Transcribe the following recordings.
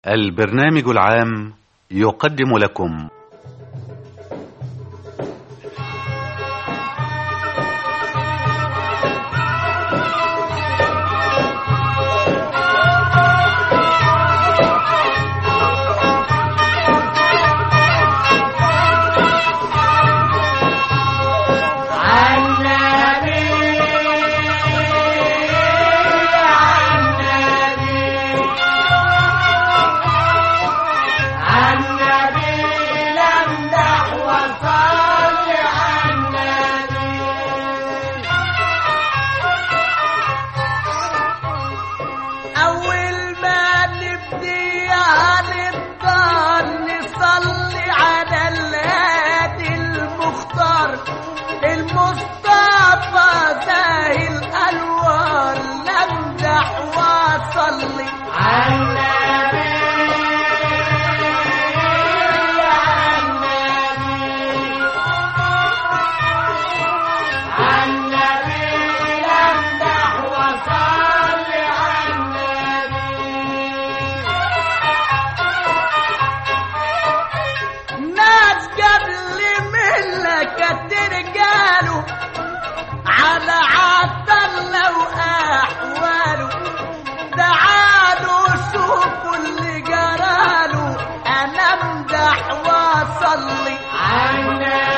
البرنامج العام يقدم لكم أول ما نبدي هنفضل نصلي على الهادي المختار المصطفى زاهي الأنوار نمدح وأصلي على ناس قبل ملك ترجاله على عطله واحواله تعالوا شوفوا اللي جراله انا امدح واصلي على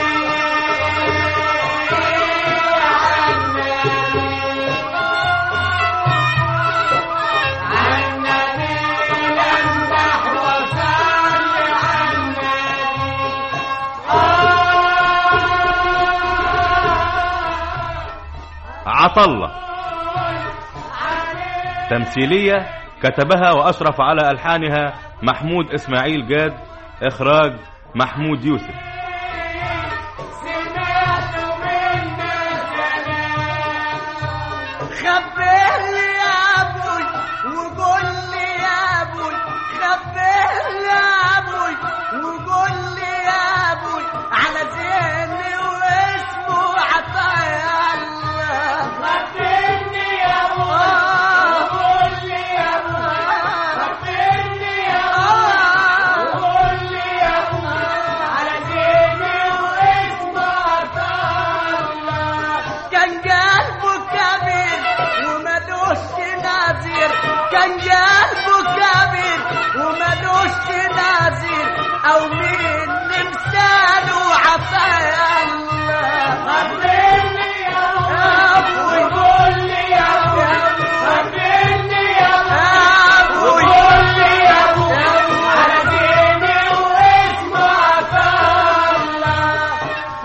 عطلة تمثيلية كتبها وأشرف على ألحانها محمود إسماعيل جاد إخراج محمود يوسف خبر لي يا ابوي وقول لي يا ابوي خبر لي يا ابوي وقول لي يا ابوي على زيني واسمه عطايا الله خبرني يا ابوي وقول لي يا ابوي خبرني يا ابوي وقول لي يا ابوي على زيني واسمه عطايا الله كان قلبه كبير وملوش نظير كان قلبه كبير وملوش نظير او مين مثاله عطايا الله خبرني يا ابوي قول لي يا ابوي خبرني يا ابوي قول لي يا ابوي على ديني واسمه عطايا الله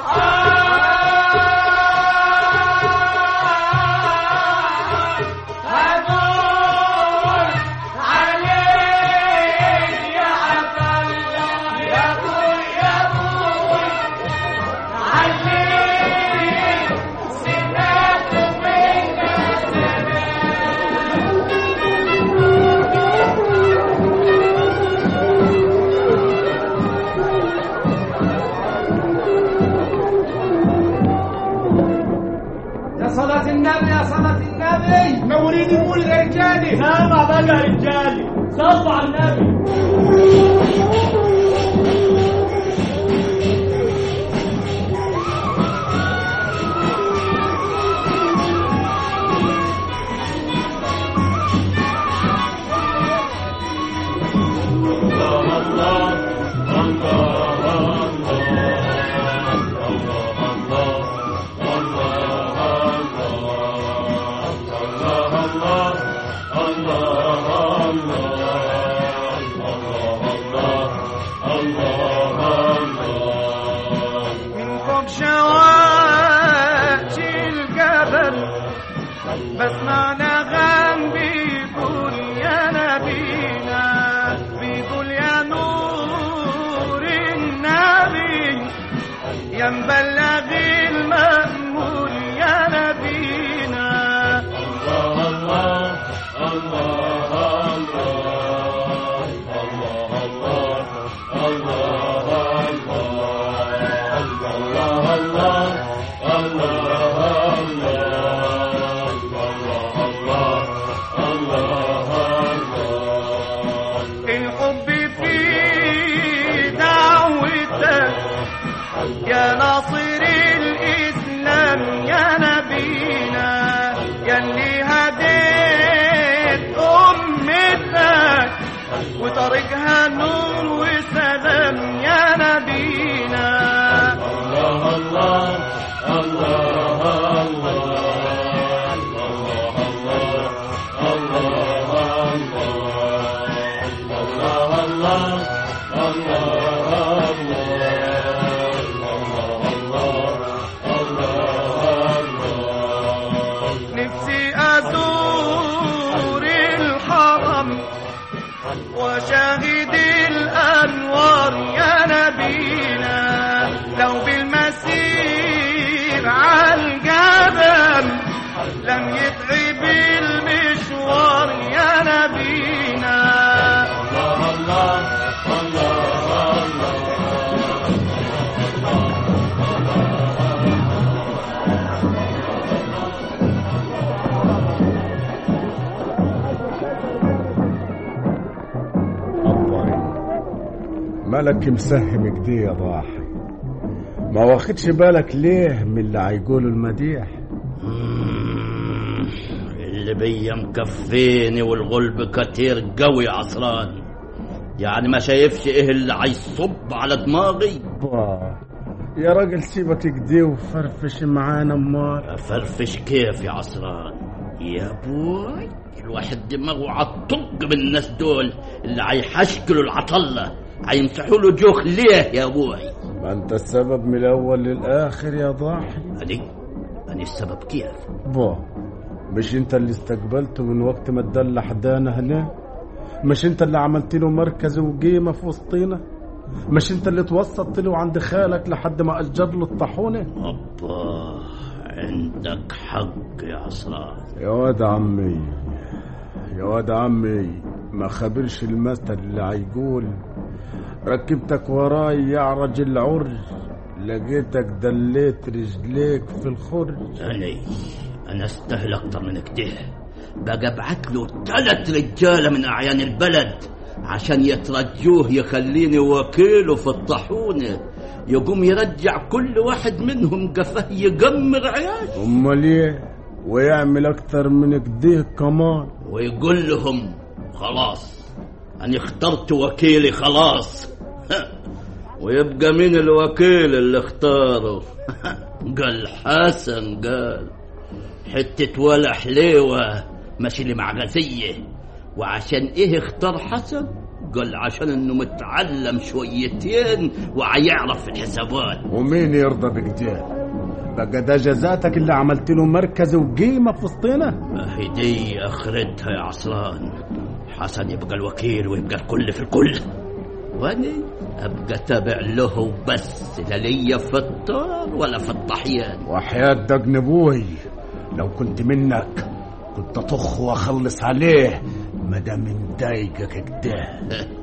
يا صلاة النبي يا صلاة النبي نورين المولد يا رجالي سامع بقى يا رجالي صلوا على النبي من فوق شواشي الجبل بسمعنا غم بيقول يا نبينا بيقول يا نور النبي يا مبلغ المأمول يا نبينا الحب في دعوتك يا ناصر الإسلام يا نبينا يا اللي هديت أمتك وطريقها نور وسلام يا نبينا الله الله الله نفسي أزور الحرم وشاهد الأنوار يا نبينا لو بالمسير عالجبل لم يتعب المشوار يا نبينا الله مالك مسهم كده يا ضاحي ما واخدش بالك ليه من اللي هيقولوا المديح اللي بيا مكفيني والغلب كتير قوي عصران يعني ما شايفش ايه اللي هيصب على دماغي با يا راجل سيبك كده وفرفش معانا امال افرفش كيف يا عصران يا بوي الواحد دماغه عالطق من الناس دول اللي هيحشكلوا العطلة هيمسحوا له جوخ ليه يا بوي ما انت السبب من الاول للاخر يا ضاحي أني أني السبب كيف با مش انت اللي استقبلته من وقت ما تدلع حدانا هنا مش انت اللي عملت له مركز وقيمه في وسطينا مش انت اللي توسطت له عند خالك لحد ما اجر له الطاحونه أبا عندك حق يا عصران يا واد عمي يا واد عمي ما خبرش المثل اللي هيقول ركبتك وراي يا رجل عرج لقيتك دليت رجليك في الخرج أني أنا استاهل أكتر من كده بقى ابعت له ثلاث رجالة من أعيان البلد عشان يترجوه يخليني وكيله في الطاحونة يقوم يرجع كل واحد منهم قفاه يقمر عياش امال ايه ويعمل اكتر من كده كمان ويقول لهم خلاص أنا اخترت وكيلي خلاص ويبقى مين الوكيل اللي اختاره قال حسن قال حتة ولا حليوة ماشي لي مع غزية وعشان ايه اختار حسن قال عشان انه متعلم شويتين وعيعرف في الحسابات ومين يرضى بكده بقى ده جزاتك اللي عملت له مركز وقيمه في وسطنا ما هي دي اخرتها يا عصران حسن يبقى الوكيل ويبقى الكل في الكل واني ابقى تابع له بس لا ليا في الطار ولا في الطحيان وحياة دقن ابوي لو كنت منك كنت اطخ واخلص عليه مدام مضايقك كده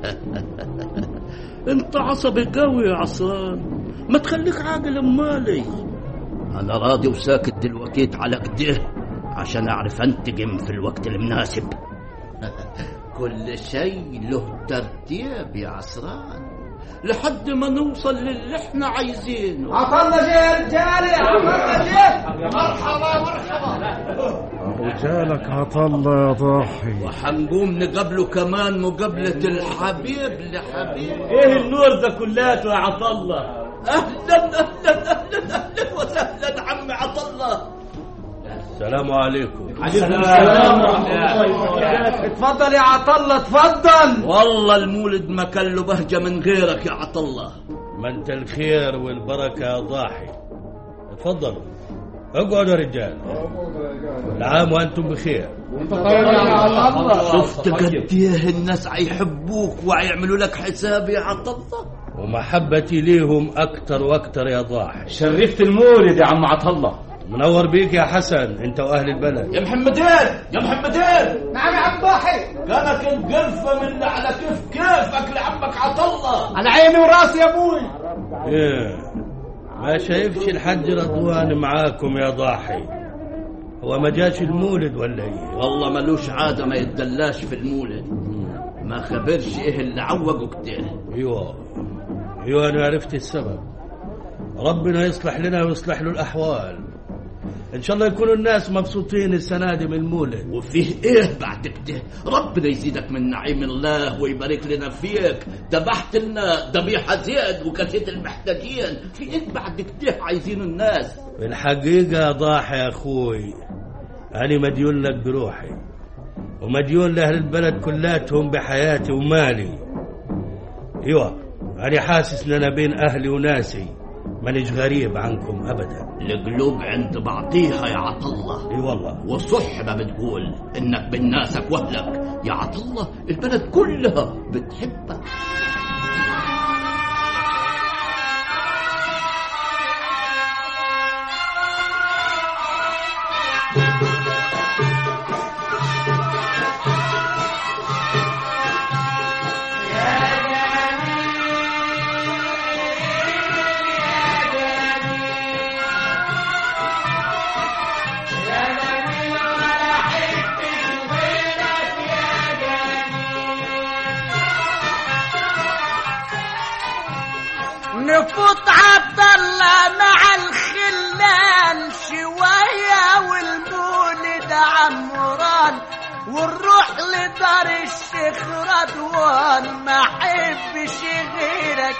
انت عصبي قوي يا عصران ما تخليك عاقل امالي انا راضي وساكت دلوقتي على كده عشان اعرف انتقم في الوقت المناسب كل شيء له ترتيب يا عصران لحد ما نوصل للي احنا عايزينه عطلنا جه يا رجالي عطلنا جه رجالك عطلة يا ضاحي وحنقوم نقابله كمان مقابلة الحبيب لحبيب ايه النور ده كلاته يا عطله اهلا اهلا اهلا اهلا وسهلا عم عطله السلام عليكم السلام ورحمه الله وبركاته اتفضل يا عطله اتفضل والله المولد ما كان له بهجه من غيرك يا عطله ما انت الخير والبركة يا ضاحي اتفضلوا اقعدوا يا رجال كل عام وانتم بخير شفت قد ايه الناس هيحبوك وهيعملوا لك حساب يا عطله ومحبتي ليهم اكتر واكتر يا ضاحي شرفت المولد يا عم عطله منور بيك يا حسن انت واهل البلد يا محمدين يا محمدين نعم يا عم ضاحي كانك القرفة من اللي على كيف كيفك لعمك عطله على عيني وراسي يا ابوي ايه ما شايفش الحج رضوان معاكم يا ضاحي هو ما جاش المولد ولا ايه والله ملوش عادة ما يتدلاش في المولد ما خبرش ايه اللي عوجه كده ايوه ايوه انا عرفت السبب ربنا يصلح لنا ويصلح له الاحوال ان شاء الله يكونوا الناس مبسوطين السنه دي من المولد وفيه ايه بعد كده ربنا يزيدك من نعيم الله ويبارك لنا فيك ذبحت لنا ذبيحه زياد وكلت المحتاجين في ايه بعد كده عايزين الناس الحقيقه ضاح يا اخوي انا مديون لك بروحي ومديون لاهل البلد كلاتهم بحياتي ومالي ايوه انا حاسس ان انا بين اهلي وناسي مانيش غريب عنكم ابدا القلوب عند بعضيها يا عطله اي والله وصح ما بتقول انك بين ناسك واهلك يا عطله البلد كلها بتحبك نفوت عبد الله مع الخلان شوية والمولد عمران ونروح لدار الشيخ رضوان ما حبش غيرك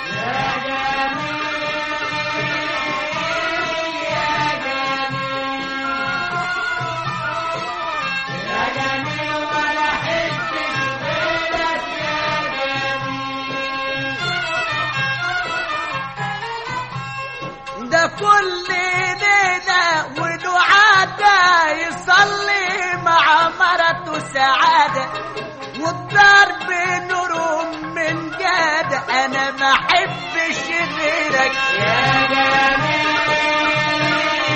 ده كل ليلة ودعاء يصلي مع مرته سعادة والضرب نور من جاد أنا ما أحبش غيرك يا جميل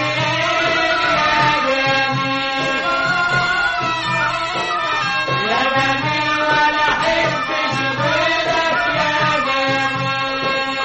يا جميل ولا أحبش غيرك يا جميل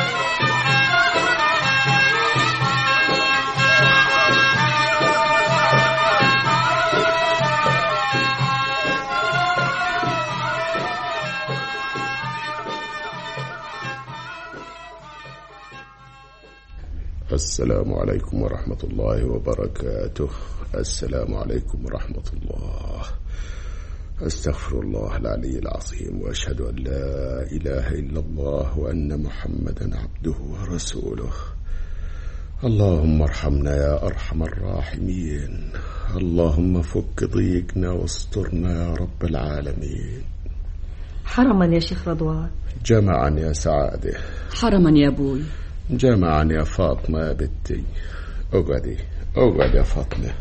السلام عليكم ورحمة الله وبركاته السلام عليكم ورحمة الله أستغفر الله العلي العظيم وأشهد أن لا إله إلا الله وأن محمدا عبده ورسوله اللهم ارحمنا يا أرحم الراحمين اللهم فك ضيقنا واسترنا يا رب العالمين حرما يا شيخ رضوان جمعا يا سعاده حرما يا ابوي جمعا يا فاطمة يا بنتي اقعدي اقعد يا فاطمة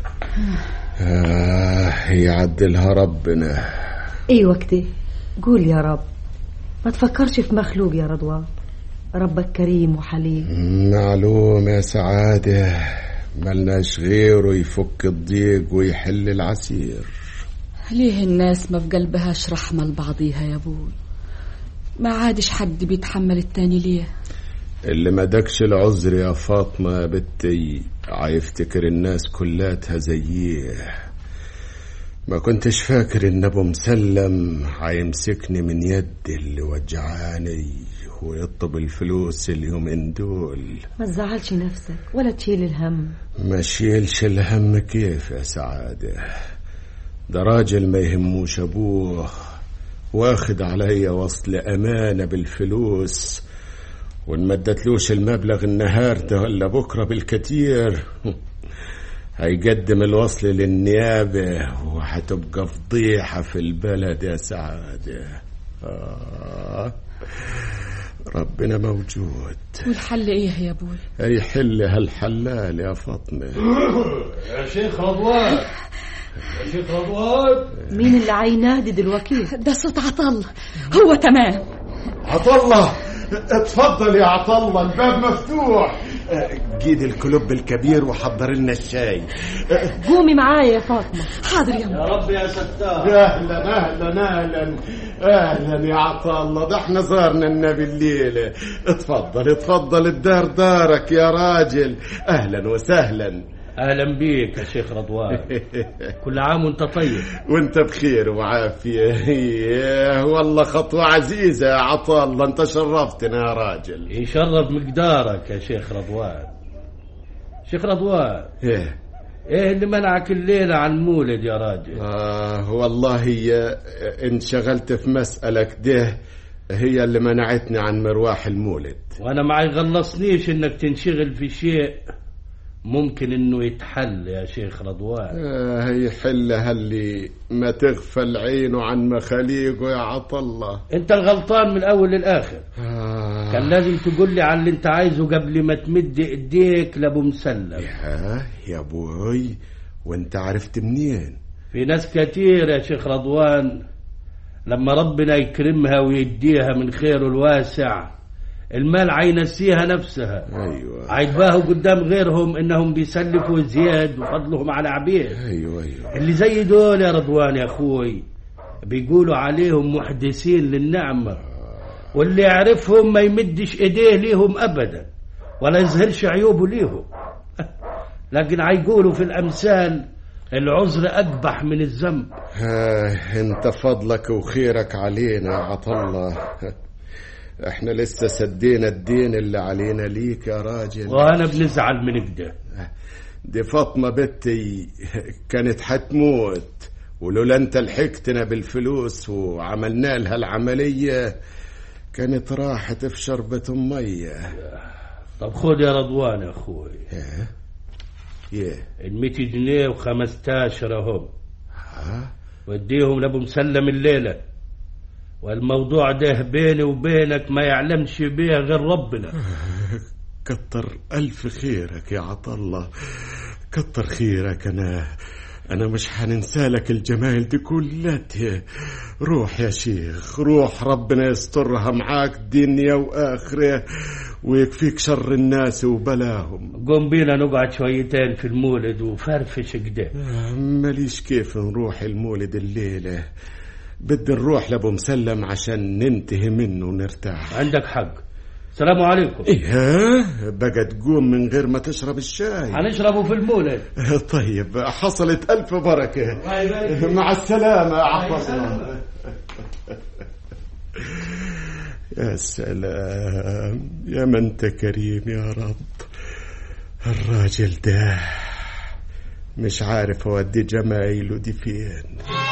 آه يعدلها ربنا ايوه كده قول يا رب ما تفكرش في مخلوق يا رضوان ربك كريم وحليم معلوم يا سعادة ملناش غيره يفك الضيق ويحل العسير ليه الناس ما في قلبهاش رحمة لبعضيها يا ابوي ما عادش حد بيتحمل التاني ليه اللي ما دكش العذر يا فاطمة يا بنتي عيفتكر الناس كلاتها زيه ما كنتش فاكر ان ابو مسلم هيمسكني من يد اللي وجعاني ويطلب الفلوس اليومين دول ما تزعلش نفسك ولا تشيل الهم ما شيلش الهم كيف يا سعادة ده راجل ما يهموش ابوه واخد عليا وصل امانة بالفلوس وان ما ادتلوش المبلغ النهارده ولا بكره بالكتير هيقدم الوصل للنيابة وهتبقى فضيحة في البلد يا سعادة آه. ربنا موجود والحل ايه يا ابوي هيحلها الحلال يا فاطمة يا شيخ رضوان يا شيخ رضوان مين اللي عينادي دلوقتي ده صوت عطل هو تمام عطلة اتفضل يا عطلة الباب مفتوح جيد الكلوب الكبير وحضر لنا الشاي قومي معايا يا فاطمة حاضر يا يا أمي. رب يا ستار اهلا اهلا اهلا اهلا يا عطلة ده احنا زارنا النبي الليلة اتفضل اتفضل الدار دارك يا راجل اهلا وسهلا اهلا بيك يا شيخ رضوان كل عام وانت طيب وانت بخير وعافية إيه، والله خطوة عزيزة يا عطا الله انت شرفتنا يا راجل يشرف مقدارك يا شيخ رضوان شيخ رضوان ايه ايه اللي منعك الليلة عن مولد يا راجل آه والله هي انشغلت في مسألة كده هي اللي منعتني عن مرواح المولد وانا ما يغلصنيش انك تنشغل في شيء ممكن انه يتحل يا شيخ رضوان آه هي حلها اللي ما تغفل عينه عن مخاليقه يا عطا الله انت الغلطان من الاول للاخر آه كان لازم تقول لي على اللي انت عايزه قبل ما تمد ايديك لابو مسلم يا يا ابوي وانت عرفت منين في ناس كتير يا شيخ رضوان لما ربنا يكرمها ويديها من خيره الواسع المال عينسيها نفسها ايوه عيباهوا قدام غيرهم انهم بيسلفوا زياد وفضلهم على عبيد ايوه ايوه اللي زي دول يا رضوان يا اخوي بيقولوا عليهم محدثين للنعمة واللي يعرفهم ما يمدش ايديه ليهم ابدا ولا يظهرش عيوبه ليهم لكن عيقولوا في الامثال العذر اقبح من الذنب آه انت فضلك وخيرك علينا يا عطا الله احنا لسه سدينا الدين اللي علينا ليك يا راجل وانا بنزعل من كده دي فاطمة بنتي كانت حتموت ولولا انت لحقتنا بالفلوس وعملنا لها العملية كانت راحت في شربة مية طب خد يا رضوان يا اخوي ايه ايه ال 200 جنيه و15 اهم ها وديهم لابو مسلم الليله والموضوع ده بيني وبينك ما يعلمش بيه غير ربنا كتر ألف خيرك يا عطا الله كتر خيرك أنا أنا مش حننسى لك الجمال دي كلها روح يا شيخ روح ربنا يسترها معاك دنيا وآخرة ويكفيك شر الناس وبلاهم قوم بينا نقعد شويتين في المولد وفرفش كده ماليش كيف نروح المولد الليلة بدي نروح لأبو مسلم عشان ننتهي منه ونرتاح عندك حق السلام عليكم إيه بقى تقوم من غير ما تشرب الشاي هنشربه في المولد طيب حصلت ألف بركة مع السلامة يا عبد الله يا سلام يا من انت كريم يا رب الراجل ده مش عارف اودي جمايله دي فين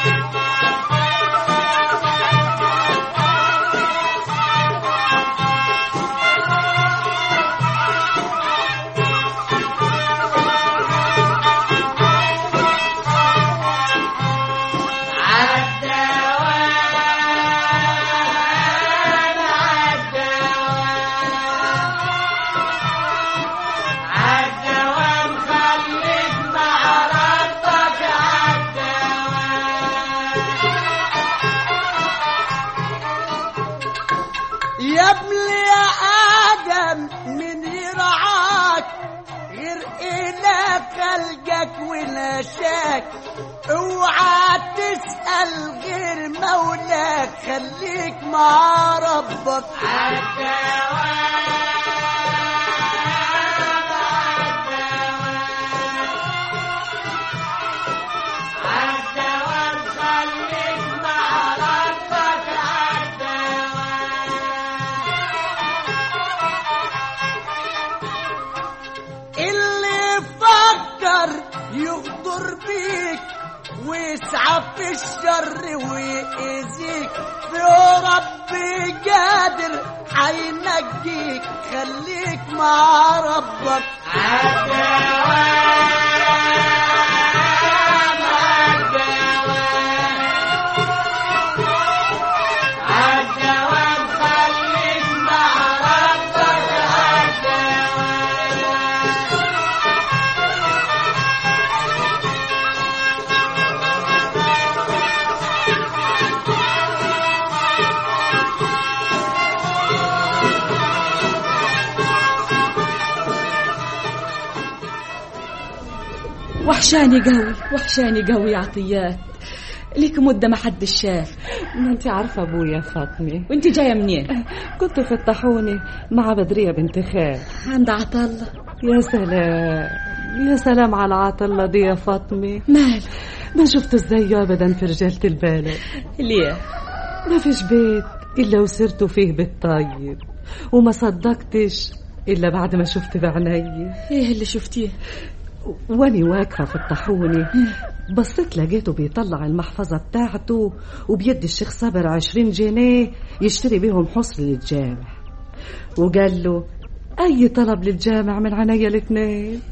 يا ابن يا آدم من يرعاك غير إله خلقك ولا شاك اوعى تسأل غير مولاك خليك مع ربك اللي فكر يغدر بيك ويسعى في الشر ويأذيك في ربي قادر حينجيك خليك مع ربك وحشاني قوي وحشاني قوي يا عطيات ليك مدة ما حد شاف ما انت عارفة ابويا فاطمة وانت جاية منين كنت في الطاحونة مع بدرية بنت خال عند عطلة يا سلام يا سلام على عطلة دي يا فاطمة مال ما شفت زيه أبدا في رجالة البلد ليه ما فيش بيت إلا وسرت فيه بالطيب وما صدقتش إلا بعد ما شفت بعيني ايه اللي شفتيه واني واقفة في الطاحونة بصيت لقيته بيطلع المحفظة بتاعته وبيد الشيخ صابر عشرين جنيه يشتري بيهم حصر للجامع وقال له أي طلب للجامع من عينيا الاثنين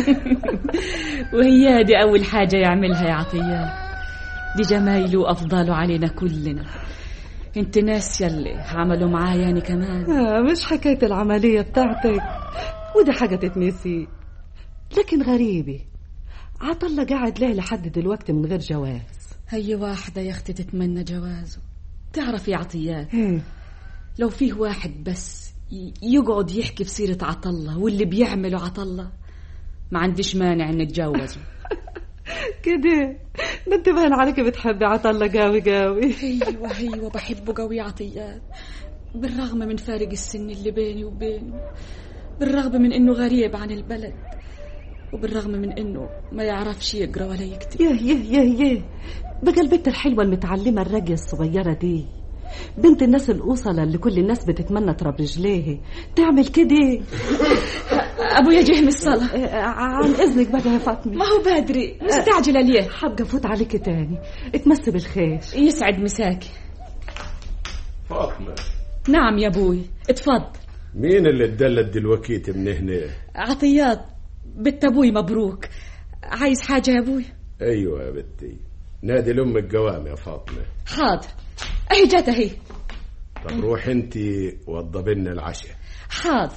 وهي دي أول حاجة يعملها يا عطية دي جمايله وأفضاله علينا كلنا انت ناسية اللي عملوا معايا يعني كمان آه مش حكاية العملية بتاعتك ودي حاجة تتنسي لكن غريبة عطلة قاعد ليه لحد دلوقتي من غير جواز هي واحدة يا أختي تتمنى جوازه تعرف يا عطيات إيه لو فيه واحد بس ي- يقعد يحكي في سيرة عطلة واللي بيعمله عطلة ما عنديش مانع ان اتجوزه كده ده انت باين عليك بتحبي عطلة قوي قوي ايوه ايوه بحبه قوي يا عطيات بالرغم من فارق السن اللي بيني وبينه بالرغم من انه غريب عن البلد وبالرغم من انه ما يعرفش يقرا ولا يكتب يه يه يه يه بقى البنت الحلوة المتعلمة الراقية الصغيرة دي بنت الناس الأوصلة اللي كل الناس بتتمنى تراب رجليه تعمل كده ابويا جه من الصلاة آه، عن إذنك بقى يا فاطمة ما هو بدري مستعجلة ليه حابة أفوت عليك تاني اتمسي بالخير يسعد مساكي فاطمة نعم يا ابوي اتفضل مين اللي اتدلت دلوقتي من هنا عطيات بنت ابوي مبروك عايز حاجة يا ابوي ايوه يا بنتي نادي لامك قوام يا فاطمة حاضر اهي جت اهي طب روح انت وضبي لنا العشاء حاضر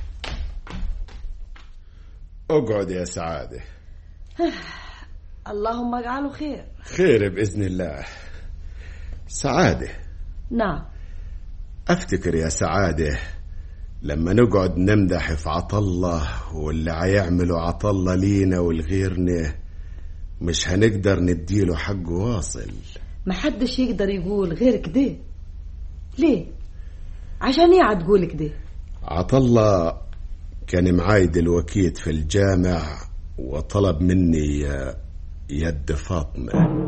اقعد يا سعادة اللهم اجعله خير خير بإذن الله سعادة نعم أفتكر يا سعادة لما نقعد نمدح في عطلة واللي هيعملوا عطلة لينا ولغيرنا مش هنقدر نديله حق واصل محدش يقدر يقول غير كده ليه عشان ايه هتقول كده عطلة كان معاي دلوقيت في الجامع وطلب مني يد فاطمة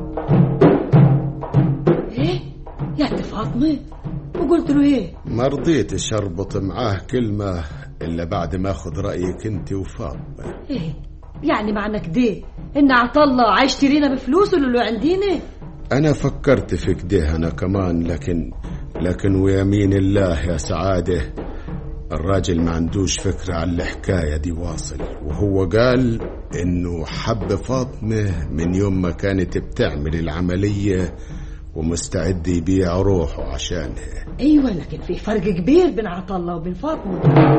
ايه يا فاطمه وقلت له ايه ما رضيتش اربط معاه كلمة إلا بعد ما أخذ رأيك أنت وفاطمة ايه يعني معنى كده ان عطله عايش ترينا بفلوسه اللي عندينا أنا فكرت في كده أنا كمان لكن لكن ويمين الله يا سعادة الراجل ما عندوش فكرة عن الحكاية دي واصل وهو قال إنه حب فاطمة من يوم ما كانت بتعمل العملية ومستعد يبيع روحه عشانها ايوه لكن في فرق كبير بين عطله وبين فاطمه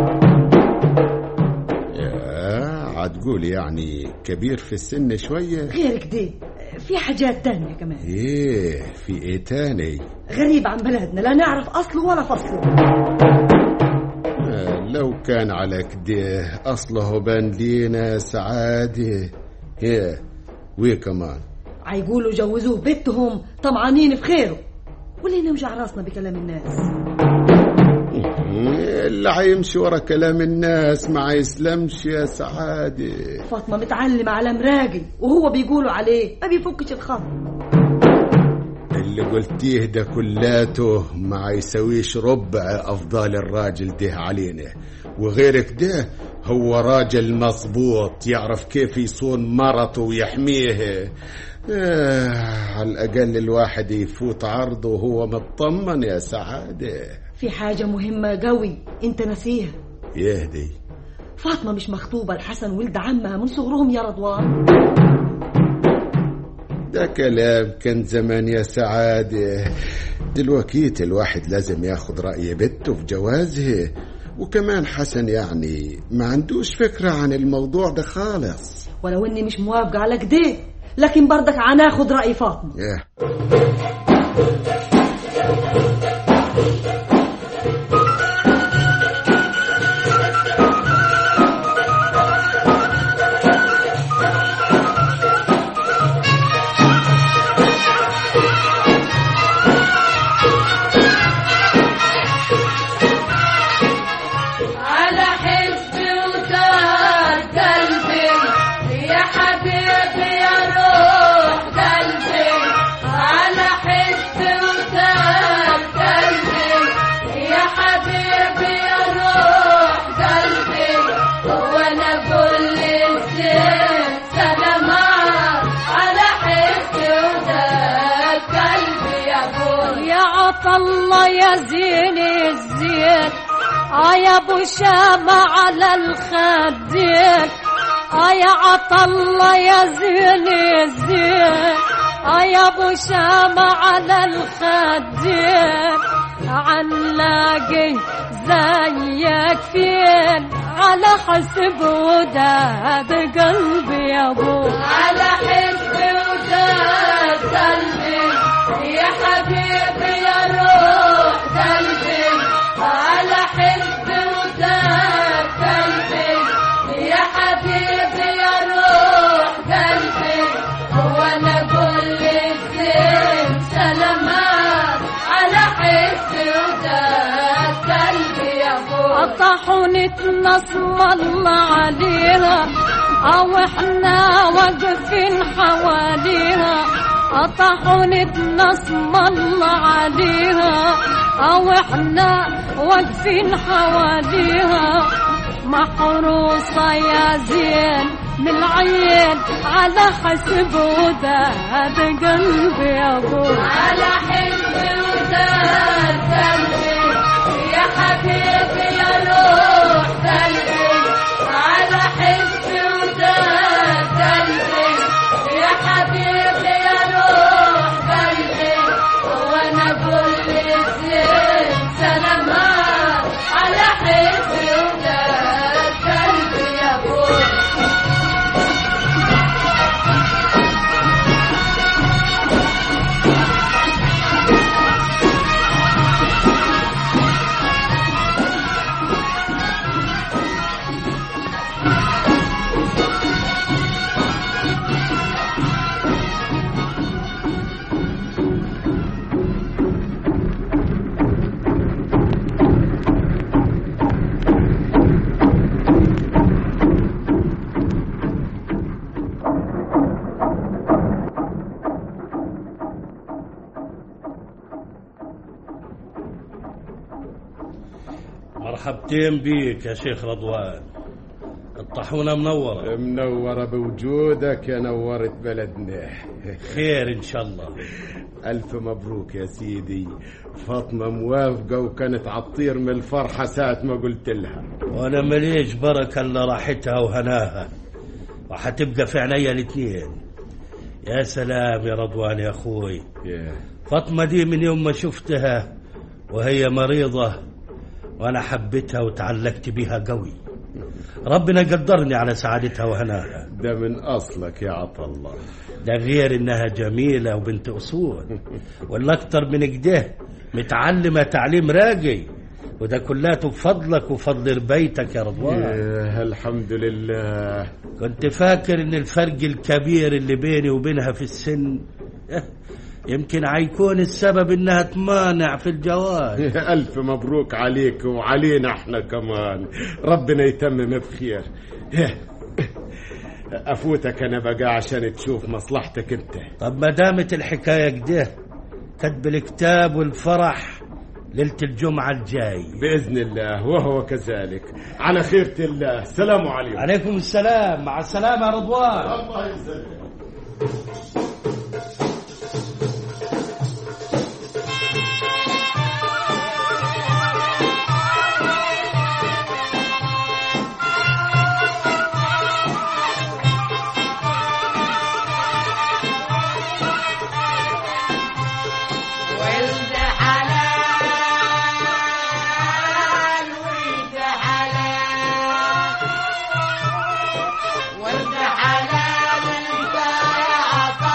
يا عتقول يعني كبير في السن شوية غير كده في حاجات تانية كمان ايه في ايه تاني غريب عن بلدنا لا نعرف اصله ولا فصله آه، لو كان على كده اصله بان لينا سعادة ايه ويه كمان عيقولوا جوزوه بنتهم طمعانين في خيره وليه نوجع راسنا بكلام الناس اللي هيمشي ورا كلام الناس ما يسلمش يا سعادة فاطمة متعلمة على مراقي وهو بيقولوا عليه ما بيفكش الخط اللي قلتيه ده كلاته ما يسويش ربع افضال الراجل ده علينا وغيرك ده هو راجل مظبوط يعرف كيف يصون مرته ويحميها آه على الأقل الواحد يفوت عرضه وهو مطمن يا سعادة في حاجة مهمة قوي انت نسيها يهدي فاطمة مش مخطوبة لحسن ولد عمها من صغرهم يا رضوان ده كلام كان زمان يا سعادة دلوقتي الواحد لازم ياخد رأي بنته في جوازها وكمان حسن يعني ما عندوش فكرة عن الموضوع ده خالص ولو اني مش موافقة على كده لكن برضك هناخد رأي فاطمة إيه. على حزبي وطار قلبي زيني الزين اه يا ابو شامة على الخدين اه يا عطلة يا زيني الزين اه يا ابو شامة على الخدين علاقي زيك فين على حسب وداد قلبي يا ابو على حسب وداد قلبي يا حبيبي يا روح قلبي على حسب وداد قلبي يا حبيبي يا روح قلبي وانا اقول للزين سلامات على حسب وداد قلبي يا ابو الطاحونة نصم الله عليها او احنا واقفين حواليها الطاحونة نصم الله عليها او احنا واقفين حواليها محروسة يا زين من العين على حسب وداد قلبي يا ابو على حسب وداد قلبي يا حبيبي يا روح قلبي على حسب وداد قلبي يا حبيبي يا روح قلبي وانا اقول للزين سلامات على حسب وداد قلبي يا ابو مرحبتين بيك يا شيخ رضوان الطاحونة منورة منورة بوجودك يا نورت بلدنا خير إن شاء الله ألف مبروك يا سيدي فاطمة موافقة وكانت عطير من الفرحة ساعة ما قلت لها وأنا مليش بركة إلا راحتها وهناها وحتبقى في عينيا الاتنين يا سلام يا رضوان يا أخوي فاطمة دي من يوم ما شفتها وهي مريضة وأنا حبيتها وتعلقت بها قوي ربنا قدرني على سعادتها وهناها ده من أصلك يا عطا الله ده غير إنها جميلة وبنت أصول ولا أكتر من كده متعلمة تعليم راقي وده كلاته بفضلك وفضل بيتك يا رضوان إيه الحمد لله كنت فاكر ان الفرق الكبير اللي بيني وبينها في السن إيه، يمكن هيكون السبب انها تمانع في الجواز ألف مبروك عليك وعلينا احنا كمان ربنا يتمم بخير إيه، أفوتك أنا بقى عشان تشوف مصلحتك أنت طب ما دامت الحكايه كده كتب الكتاب والفرح ليله الجمعه الجاي بإذن الله وهو كذلك على خيرة الله السلام عليكم عليكم السلام مع السلامه يا رضوان الله يسلمك ولد حلال ولد حلال ولد حلال انت يا عطا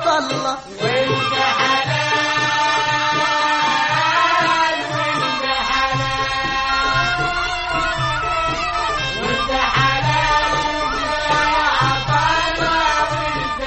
عطله وانت حلال وانت حلال وانت حلال يا عطله وانت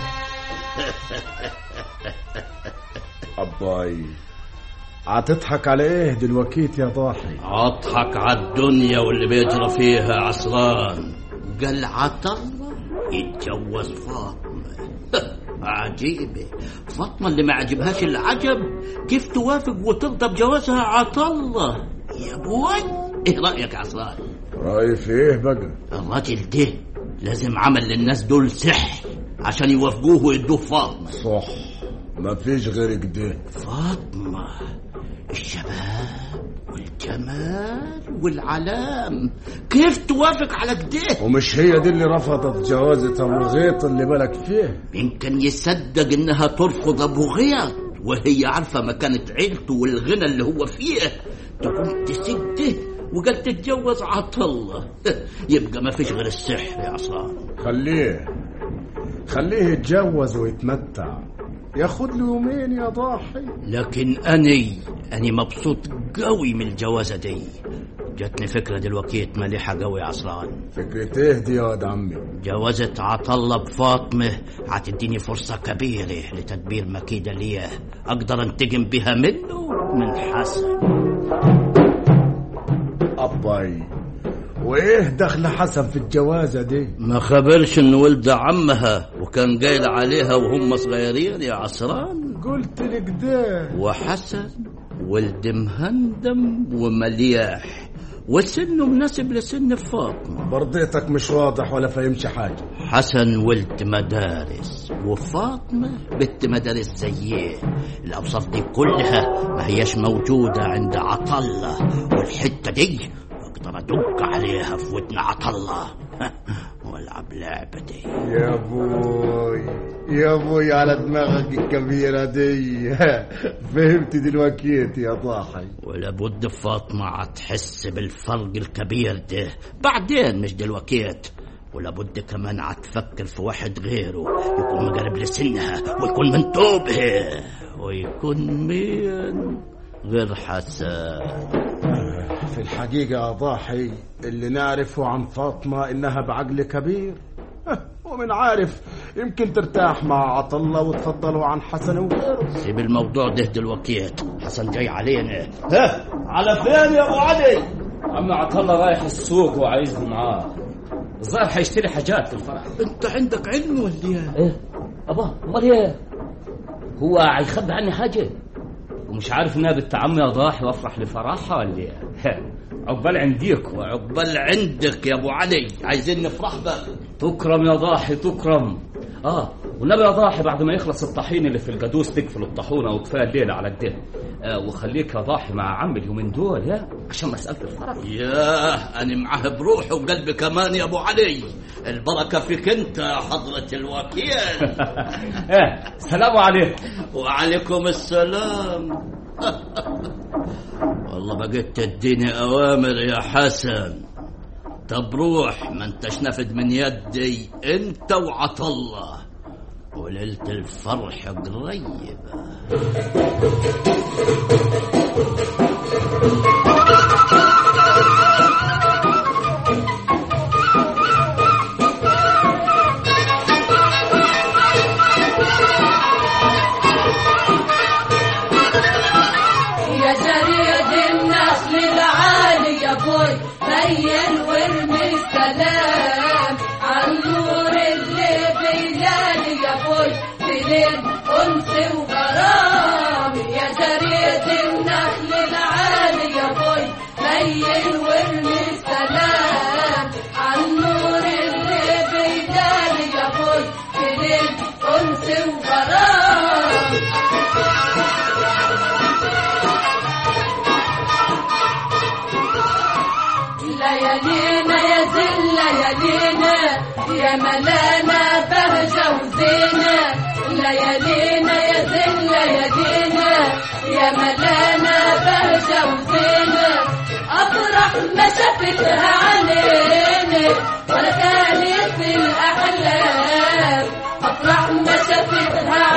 أباي عتضحك على ايه دلوكيت يا ضاحي اضحك على الدنيا واللي بيجرى فيها عصران قال عطله يتجوز فاطمة عجيبة فاطمة اللي ما عجبهاش العجب كيف توافق وترضى بجوازها عطله يا بوي ايه رأيك يا عصران رأي في ايه بقى الراجل ده لازم عمل للناس دول سحر عشان يوافقوه ويدوه فاطمة صح ما فيش غير كده فاطمة الشباب والجمال والعلام كيف توافق على كده ومش هي دي اللي رفضت جوازة ابو غيط اللي بالك فيه مين كان يصدق انها ترفض ابو غياث وهي عارفة مكانة عيلته والغنى اللي هو فيه تقوم تسده وقال تتجوز عطلة يبقى ما فيش غير السحر يا عصام خليه خليه يتجوز ويتمتع ياخد له يومين يا ضاحي لكن أني أني مبسوط قوي من الجوازة دي جاتني فكرة دلوقتي مليحة قوي يا عصران فكرة ايه دي يا واد عمي جوازة عطلة بفاطمة هتديني فرصة كبيرة لتدبير مكيدة ليه أقدر أنتقم بها منه من حسن أباي وايه دخل حسن في الجوازة دي ما خبرش إن ولد عمها وكان قايل عليها وهم صغيرين يا عصران قلت لك ده وحسن ولد مهندم وملياح وسنه مناسب لسن فاطمة برضيتك مش واضح ولا فهمش حاجة حسن ولد مدارس وفاطمة بنت مدارس زيه الأوصاف دي كلها ما هياش موجودة عند عطلة والحتة دي أقدر أدق عليها في ودن عطلة والعب لعبتي يا بوي يا بوي على دماغك الكبيرة دي فهمت دلوقتي يا ضاحي ولابد فاطمة هتحس بالفرق الكبير ده بعدين مش دلوقتي ولابد كمان هتفكر في واحد غيره يكون مقرب لسنها ويكون من توبها ويكون مين غير حسن في الحقيقة يا ضاحي اللي نعرفه عن فاطمة إنها بعقل كبير ومن عارف يمكن ترتاح مع عطلة وتفضلوا عن حسن وغيره سيب الموضوع ده دلوقتي حسن جاي علينا ها على فين يا ابو علي عم عطله رايح السوق وعايزني معاه الظاهر حيشتري حاجات للفرح انت عندك علم ولا ايه ابا امال ايه هو هيخبي عني حاجه ومش عارف انها بنت عمي يا ضاحي وافرح لفرحها ولا ايه عقبال عنديك وعقبال عندك يا ابو علي عايزين نفرح بقى تكرم يا ضاحي تكرم اه والنبي يا ضاحي بعد ما يخلص الطحين اللي في القدوس تقفل الطاحونه وكفايه الليله على كده آه وخليك يا ضاحي مع عمي اليومين دول يا عشان مساله الفرح ياه انا معاه بروحي وقلبي كمان يا ابو علي البركه فيك انت يا حضره الوكيل ايه سلام عليكم وعليكم السلام والله بقيت تديني اوامر يا حسن طب روح ما انتش نفد من يدي انت وعطله وليلة الفرح قريبة يا جريد النخل العالي يا بوي بين وارمي السلام عالنور اللي بيلالي يا بوي في ليل انس وغرام يا جريد النخل العالي يا بوي بين وارمي السلام عالنور اللي بيلالي يا بوي في ليل انس وغرام ليالينا يا زل ليالينا يا ملانا بهجة وزينة ليالينا يا زل ليالينا يا ملانا بهجة وزينة أفرح ما شافتها علينا ولا كانت في الأحلام أفرح ما شافتها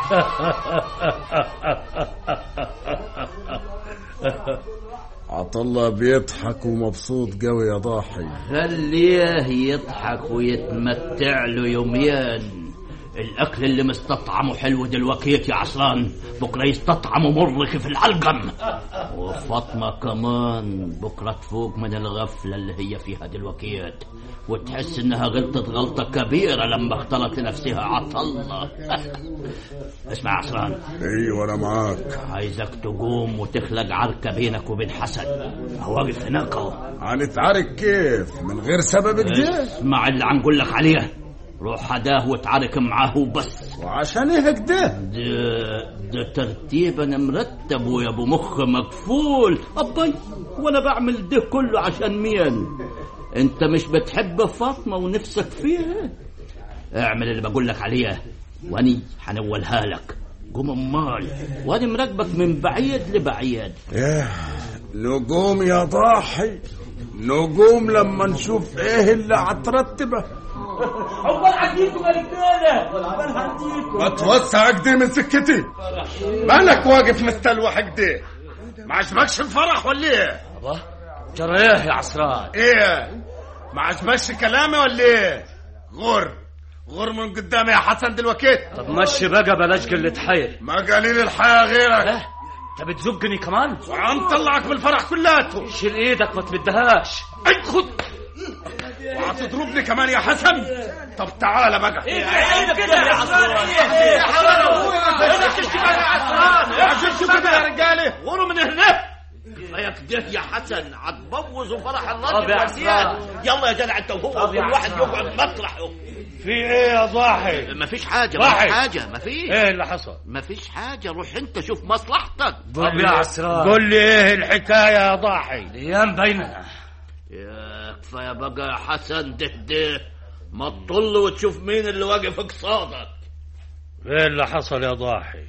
عطله بيضحك ومبسوط قوي يا ضاحي خليه يضحك ويتمتع له يوميا الاكل اللي مستطعمه حلو دلوقتي يا عصران بكره يستطعمه مر في العلقم وفاطمه كمان بكره تفوق من الغفله اللي هي فيها دلوقتي وتحس انها غلطت غلطه كبيره لما اختلط لنفسها عطله اسمع يا عصران ايوه انا معاك عايزك تقوم وتخلق عركه بينك وبين حسن هو واقف هناك اهو هنتعارك كيف من غير سبب كده اسمع اللي عنقول لك عليه روح حداه وتعارك معاه وبس وعشان ايه كده ده, ده ترتيب انا مرتب ويا ابو مخ مقفول ابي وانا بعمل ده كله عشان مين انت مش بتحب فاطمه ونفسك فيها اعمل اللي بقول لك عليه واني حنولها لك قوم امال واني مراقبك من بعيد لبعيد ياه نقوم يا ضاحي نقوم لما نشوف ايه اللي هترتبه عقبال عنديكم يا رجاله عقبال عنديكم ما توسع كده من سكتي مالك واقف مستلوح كده ما عجبكش الفرح ولا ايه ترى ايه يا عصران ايه ما عجبكش كلامي ولا ايه غر غر من قدامي يا حسن دلوقتي طب مشي بقى بلاش قلة حيل ما قليل الحياة غيرك انت بتزقني كمان وعم طلعك بالفرح كلاته شيل ايدك ما تمدهاش اي خد وهتضربني كمان يا حسن طب تعالى بقى ايه عيب كده يا عصران ايه يا عشان كده يا رجاله غوروا من هنا كفايه كده يا حسن هتبوظوا فرح طب الراجل يا والزياد عصران. يلا يا جدع انت وهو طب كل يا واحد عصران. يقعد مطرحه في ايه يا ضاحي مفيش حاجه ضاحي. مفيش حاجه مفيش ايه اللي حصل مفيش حاجه روح انت شوف مصلحتك طب يا عسران قول لي ايه الحكايه يا ضاحي الايام بيننا يا كفايه بقى يا حسن ده ده ما تطل وتشوف مين اللي واقف قصادك ايه اللي حصل يا ضاحي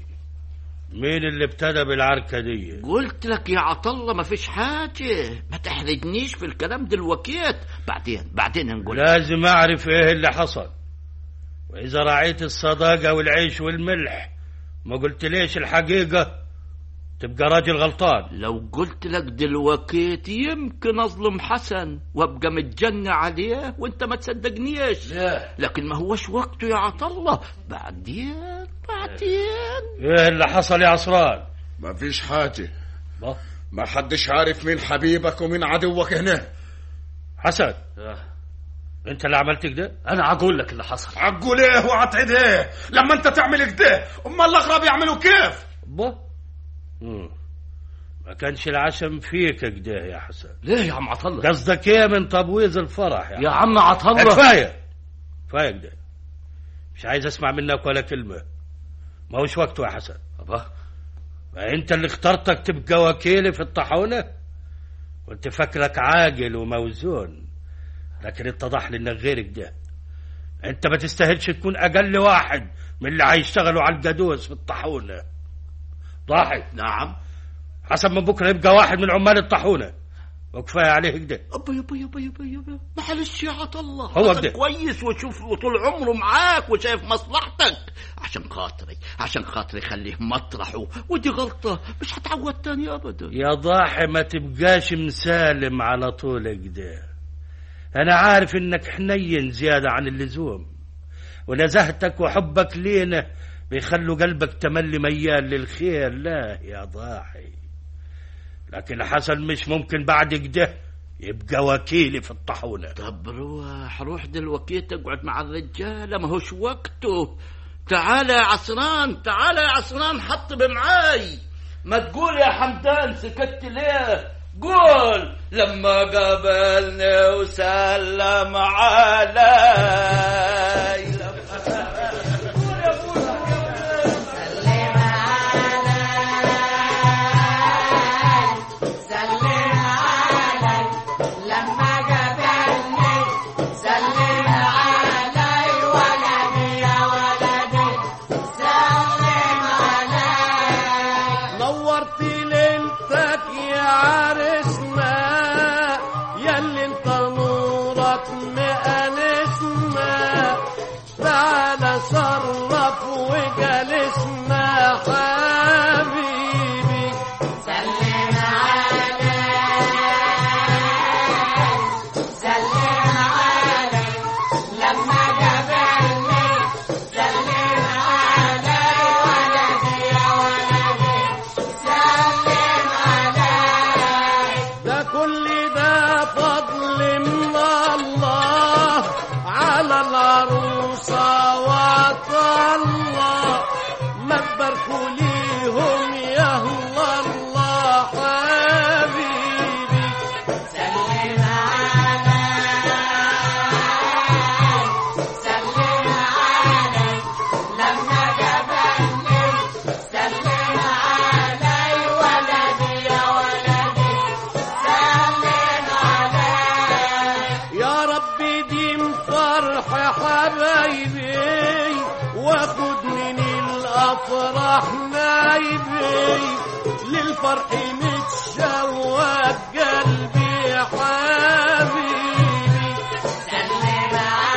مين اللي ابتدى بالعركه دي قلت لك يا عطله مفيش حاجه ما تحرجنيش في الكلام دلوقتي بعدين بعدين نقول لازم اعرف ايه اللي حصل واذا رعيت الصداقه والعيش والملح ما قلت ليش الحقيقه تبقى راجل غلطان لو قلت لك دلوقتي يمكن اظلم حسن وابقى متجنى عليه وانت ما تصدقنيش لا لكن ما هوش وقته يا عطله بعدين بعدين ايه اللي حصل يا عصران ما فيش حاجة با. ما حدش عارف مين حبيبك ومين عدوك هنا حسن آه. انت اللي عملت كده انا عقول لك اللي حصل عقول ايه وعتعد ايه لما انت تعمل كده امال الاغراب يعملوا كيف با مم. ما كانش العشم فيك كده يا حسن ليه يا عم عطله قصدك ايه من تبويظ الفرح يا يا عم عطله كفايه كفايه كده مش عايز اسمع منك ولا كلمه ما هوش وقته يا حسن أبا. ما انت اللي اخترتك تبقى وكيلي في الطاحونه وانت فاكرك عاقل وموزون لكن اتضح لي انك غير كده انت ما تستاهلش تكون اقل واحد من اللي هيشتغلوا على القدوس في الطاحونه ضاحي نعم حسب من بكره يبقى واحد من عمال الطاحونه وكفايه عليه كده ابا يابا يابا يابا يابا معلش يا عطله هو حسن كده. كويس وشوف طول عمره معاك وشايف مصلحتك عشان خاطري عشان خاطري خليه مطرحه ودي غلطه مش هتعود تاني ابدا يا ضاحي ما تبقاش مسالم على طول كده انا عارف انك حنين زيادة عن اللزوم ونزهتك وحبك لينا بيخلوا قلبك تملي ميال للخير لا يا ضاحي لكن حسن مش ممكن بعد كده يبقى وكيلي في الطاحونه طب روح روح دلوقتي تقعد مع الرجاله ما هوش وقته تعال يا عصران تعال يا عصران حطب معاي ما تقول يا حمدان سكت ليه قول لما قابلني وسلم علي سلم علي لما قابلني سلم علي ولدي يا ولدي سلم علي نورت ليلتك يا عرسنا ياللي انت نورك مقانسنا تعالى شرف وجالسنا نايبي واخد من الافراح نايبي للفرح متشوق قلبي يا حبيبي سلم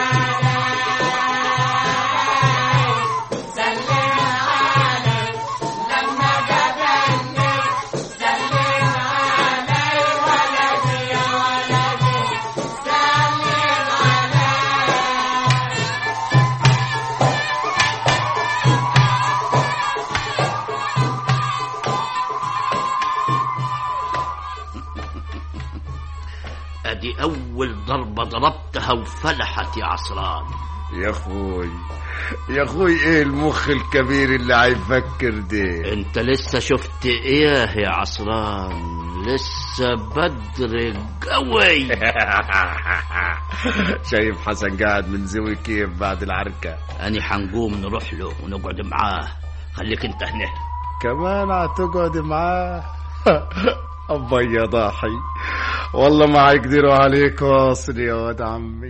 سلم علي لما قابلني سلم علي ولدي يا ولدي سلم علي ادي اول ضربه ضربتها وفلحت يا عصران يا اخوي يا اخوي ايه المخ الكبير اللي هيفكر ده انت لسه شفت ايه يا عصران لسه بدري قوي شايف حسن قاعد من زوي كيف بعد العركة اني حنقوم نروح له ونقعد معاه خليك انت هنا كمان هتقعد معاه أبا يا ضاحي والله ما هيقدروا عليك واصل يا واد عمي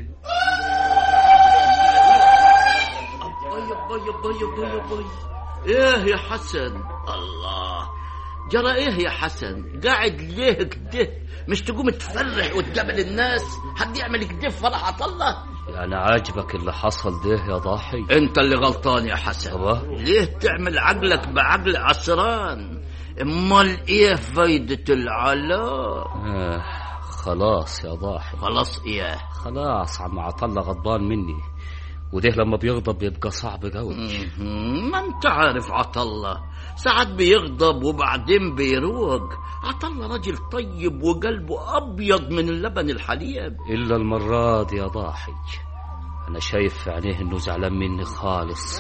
باي باي باي باي ايه يا حسن الله جرى ايه يا حسن قاعد ليه كده مش تقوم تفرح وتقابل الناس حد يعمل كده في فرح الله يعني عاجبك اللي حصل ده يا ضاحي انت اللي غلطان يا حسن ليه تعمل عقلك بعقل عسران امال ايه فايدة العلاء آه خلاص يا ضاحي خلاص ايه خلاص عم عطلة غضبان مني وده لما بيغضب بيبقى صعب قوي مهم. ما انت عارف عطلة ساعات بيغضب وبعدين بيروق عطلة راجل طيب وقلبه أبيض من اللبن الحليب إلا المرة دي يا ضاحي أنا شايف في عينيه إنه زعلان مني خالص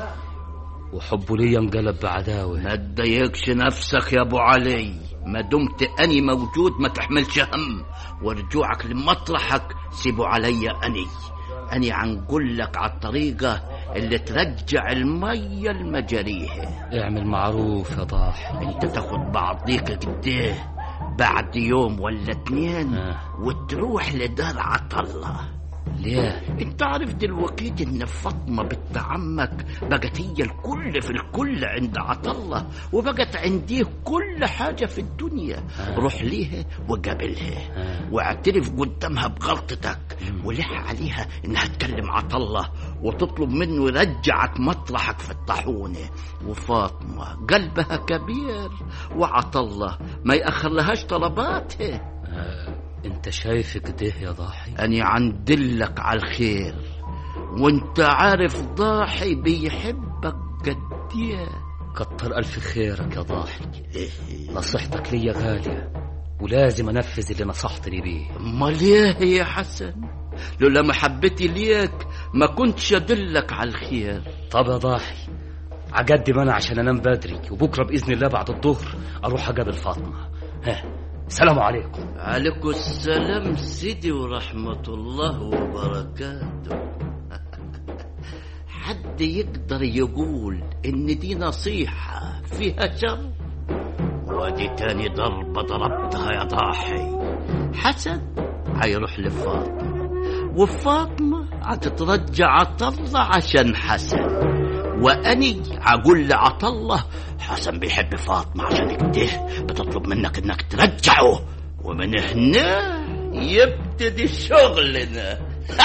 وحبه ليا انقلب بعداوة ما تضايقش نفسك يا أبو علي ما دمت أني موجود ما تحملش هم ورجوعك لمطرحك سيبه علي أني أني عنقول لك على الطريقة اللي ترجع المية لمجاريها اعمل معروف يا ضاحي انت تاخد بعضيك كده بعد يوم ولا اتنين وتروح لدار عطلة ليه؟ انت عارف دلوقتي ان فاطمة بنت عمك بقت هي الكل في الكل عند عطلة وبقت عنديه كل حاجة في الدنيا روح ليها وقابلها واعترف قدامها بغلطتك ولح عليها انها تكلم عطلة وتطلب منه يرجعك مطرحك في الطاحونة وفاطمة قلبها كبير وعطلة ما يأخر لهاش طلباتها انت شايف كده يا ضاحي أني عندلك على الخير وانت عارف ضاحي بيحبك قد كتر ألف خيرك يا ضاحي نصيحتك ليا غالية ولازم أنفذ اللي نصحتني بيه امال ايه يا حسن لولا محبتي ليك ما كنتش ادلك على الخير طب يا ضاحي عقدم أنا عشان أنام بدري وبكرة بإذن الله بعد الظهر أروح أقابل فاطمة ها سلام عليكم عليكم السلام سيدي ورحمة الله وبركاته حد يقدر يقول إن دي نصيحة فيها شر ودي تاني ضربة ضربتها يا ضاحي حسن هيروح لفاطمة وفاطمة هتترجع عطلة عشان حسن وأني أقول لعطلة حسن بيحب فاطمة عشان كده بتطلب منك إنك ترجعه ومن هنا يبتدي شغلنا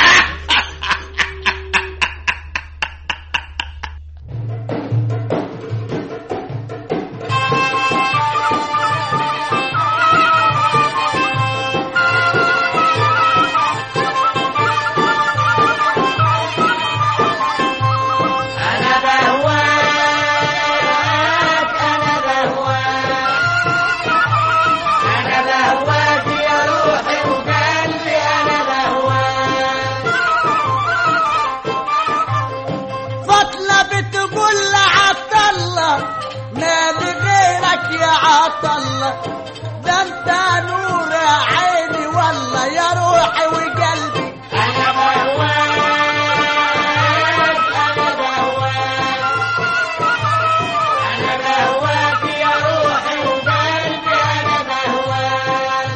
أنا بهواك أنا بهواك أنا بهواك يا روحي وقلبي أنا بهواك فاطلة بتقول لعطلة مالي غيرك يا عطلة ده انت نور عيني والله يا روحي وقلبي أنا بهواك أنا بهواك أنا بهواك يا روحي وقلبي أنا بهواك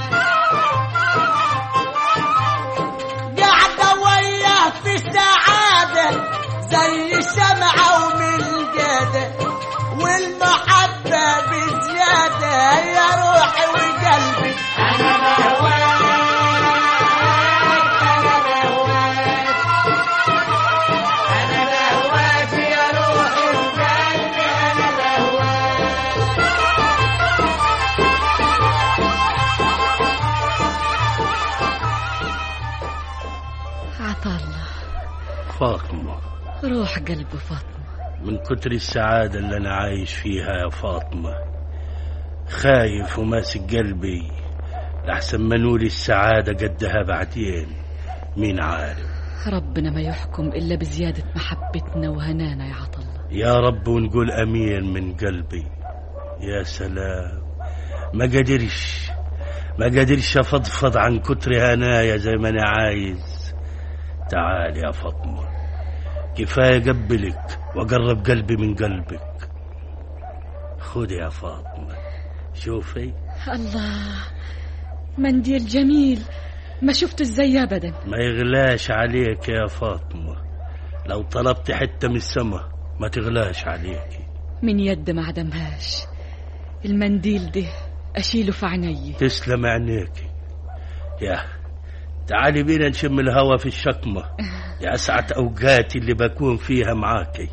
قاعدة وياه في سعادة فاطمة روح قلب فاطمة من كتر السعادة اللي أنا عايش فيها يا فاطمة خايف وماسك قلبي لحسن ما نولي السعادة قدها بعدين مين عارف ربنا ما يحكم إلا بزيادة محبتنا وهنانا يا عطلة يا رب ونقول أمين من قلبي يا سلام ما قدرش ما قدرش أفضفض عن كتر هنايا زي ما أنا عايز تعال يا فاطمة كفاية قبلك وأقرب قلبي من قلبك خذي يا فاطمة شوفي الله منديل جميل ما شفته ازاي ابدا ما يغلاش عليك يا فاطمة لو طلبت حتة من السما ما تغلاش عليك من يد ما عدمهاش المنديل ده اشيله في عيني تسلم عينيك يا تعالي بينا نشم الهوا في الشكمة يا أسعد أوقاتي اللي بكون فيها معاكي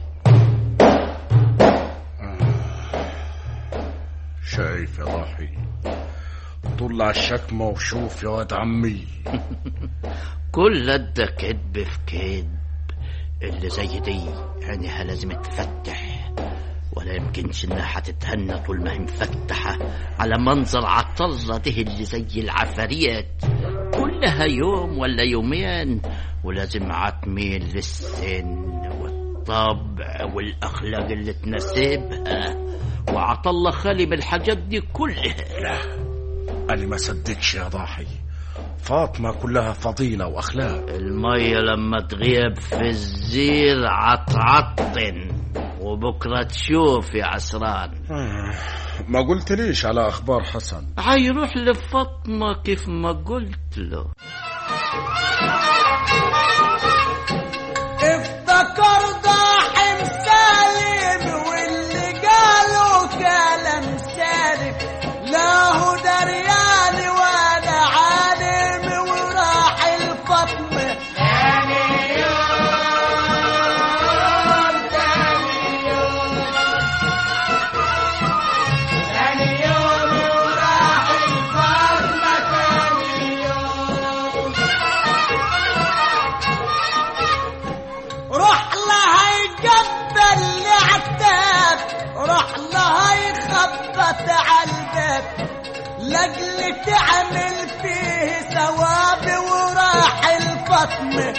شايف يا ضاحي طلع الشكمة وشوف يا واد عمي كل ده كذب في كذب اللي زي دي عينيها لازم تفتح ولا يمكنش انها حتتهنى طول ما هي مفتحة على منظر عطلة ده اللي زي العفاريت كلها يوم ولا يومين ولازم عتميل للسن والطبع والأخلاق اللي تناسبها وعطلة خالي من الحاجات دي كلها أنا ما صدقش يا ضاحي فاطمة كلها فضيلة وأخلاق المية لما تغيب في الزير عطعطن وبكرة تشوف يا عسران ما قلت ليش على أخبار حسن هيروح لفاطمة كيف ما قلت له افتكر ضاحم سالم واللي قالوا كلام سالم لا هو دريان وانا عالم وراح الفطمة روح لها يقبل العتاب روح لها يخبط على الباب لاجل تعمل فيه ثواب وراح الفطمة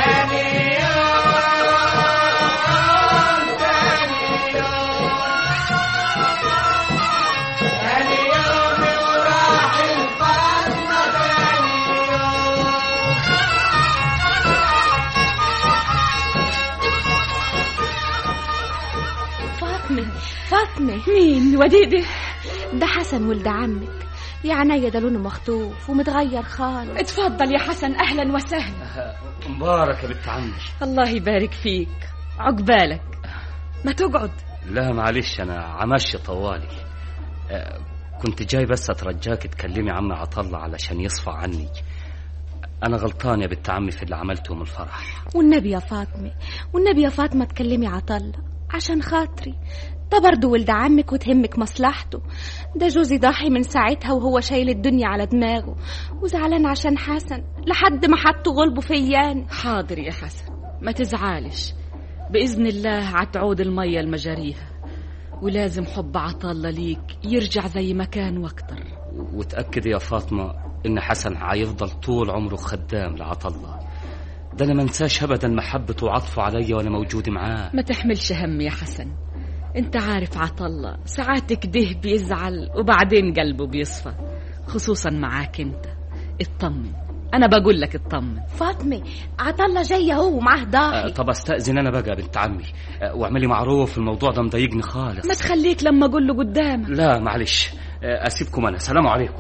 فاطمة فاطمة مين وديدي ده حسن ولد عمك يا عينيا ده لونه مخطوف ومتغير خالص اتفضل يا حسن اهلا وسهلا مبارك يا بنت عمي الله يبارك فيك عقبالك ما تقعد لا معلش انا عمشي طوالي آه، كنت جاي بس اترجاك تكلمي عمي عطلة علشان يصفى عني انا غلطان يا بنت عمي في اللي عملته من الفرح والنبي يا فاطمة والنبي يا فاطمة تكلمي عطلة عشان خاطري ده برضه ولد عمك وتهمك مصلحته ده جوزي ضاحي من ساعتها وهو شايل الدنيا على دماغه وزعلان عشان حسن لحد ما حطوا غلبه فيان حاضر يا حسن ما تزعلش بإذن الله عتعود المية لمجاريها ولازم حب عطالة ليك يرجع زي ما كان واكتر وتأكدي يا فاطمة إن حسن هيفضل طول عمره خدام لعطلة ده أنا ما انساش أبدا محبته وعطفه عليا وأنا موجود معاه ما تحملش هم يا حسن انت عارف عطلة ساعات كده بيزعل وبعدين قلبه بيصفى خصوصا معاك انت اطمن انا بقول لك اطمن فاطمة عطلة جاية هو ومعاه آه، ضاحي طب استأذن أنا بقى بنت عمي آه، واعملي معروف الموضوع ده مضايقني خالص ما تخليك لما اقول له قدامك لا معلش آه، أسيبكم أنا سلام عليكم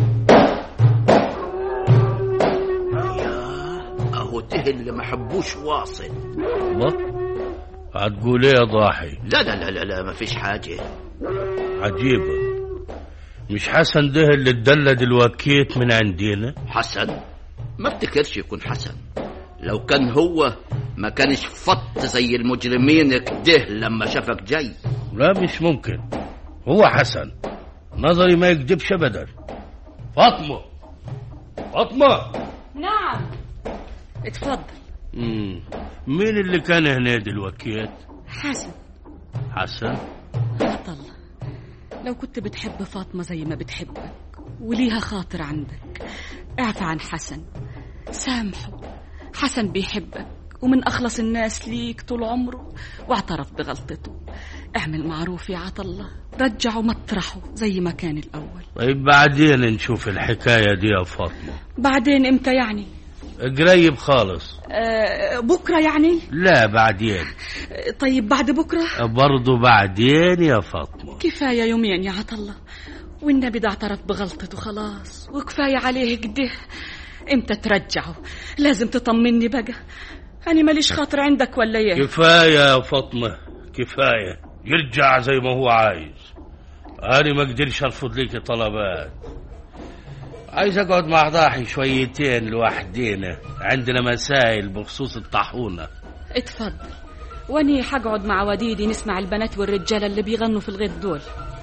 اهو ده اللي ما حبوش واصل الله هتقول ايه يا ضاحي لا لا لا لا, لا ما فيش حاجة عجيبة مش حسن ده اللي اتدلد الوكيت من عندنا حسن ما افتكرش يكون حسن لو كان هو ما كانش فط زي المجرمين كده لما شافك جاي لا مش ممكن هو حسن نظري ما يكذبش ابدا فاطمة فاطمة نعم اتفضل مم. مين اللي كان هنا دلوقتي حسن حسن عطلة لو كنت بتحب فاطمة زي ما بتحبك وليها خاطر عندك اعفى عن حسن سامحه حسن بيحبك ومن أخلص الناس ليك طول عمره واعترف بغلطته اعمل معروف يا عطلة رجعه مطرحه زي ما كان الأول طيب بعدين نشوف الحكاية دي يا فاطمة بعدين امتى يعني قريب خالص آه بكرة يعني لا بعدين آه، طيب بعد بكرة برضو بعدين يا فاطمة كفاية يومين يا عطلة والنبي ده اعترف بغلطته خلاص وكفاية عليه كده امتى ترجعه لازم تطمني بقى أنا ماليش خاطر عندك ولا ايه كفاية يا فاطمة كفاية يرجع زي ما هو عايز أنا ما أقدرش أرفض ليك طلبات عايز أقعد مع ضاحي شويتين لوحدينا عندنا مسائل بخصوص الطاحونة اتفضل واني حقعد مع وديدي نسمع البنات والرجالة اللي بيغنوا في الغيط دول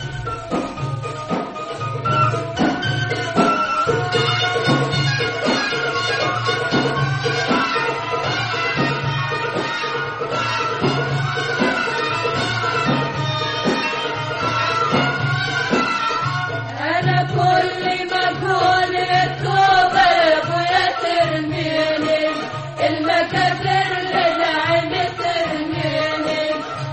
أنا كل ما أقول التوبة يا أبويا ترميني المكاتر للعين ترميني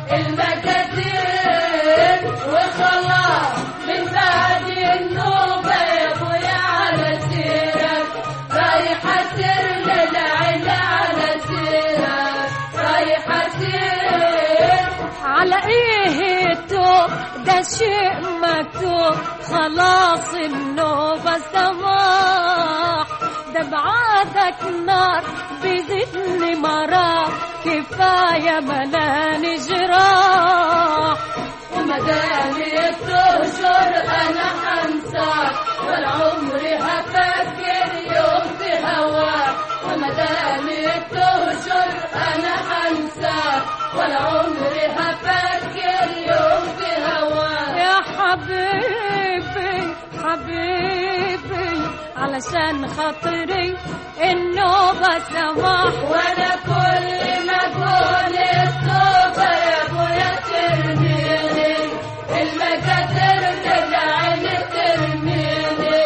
المكاتر وخلاص من بعد النوبة يا أبويا على سيرك رايحة سير للعين على سيرك رايحة سير على ايه التوب ده شيء مكتوب خلاص النوبة سماح ده بعادك نار بيزيدني مرار كفاية ملاني جراح ومدامي تشهر انا حنساك ولا عمري هفكر يوم في هواك ومدامي تشهر انا حنساك ولا عمري هفكر يوم في هواك يا حبيبي حبيبي علشان خاطري النوبة سماح وانا كل ما اقول التوبة يا ابويا ترميني المكاتر للعين ترميني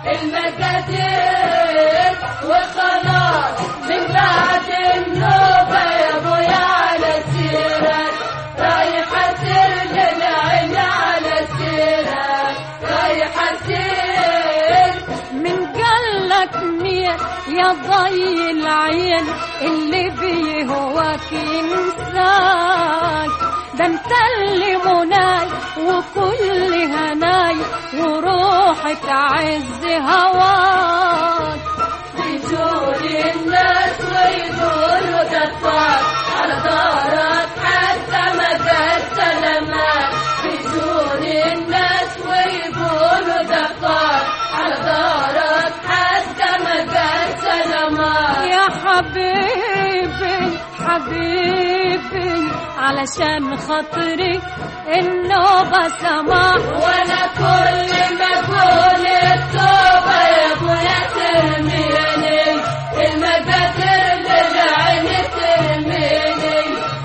المكاتر وخلاص من بعد النوبة يا ابويا على سيرك رايحة سير للعين على سيرك رايحة سير من قالك نير يا ضي العين اللي بيهواك ينساك ده انت اللي مناي وكل هناي وروحي تعز هواك يجوني الناس ويقولوا دفاك على دارك حتى ما قد سلامات يجوني الناس ويقولوا دفاك على دارك حتى ما قد سلامات يا حبيبي حبيبي علشان خاطري النوبة سماح وانا كل ما اقول التوبة يا ابويا ترميني المكاتر للعين ترميني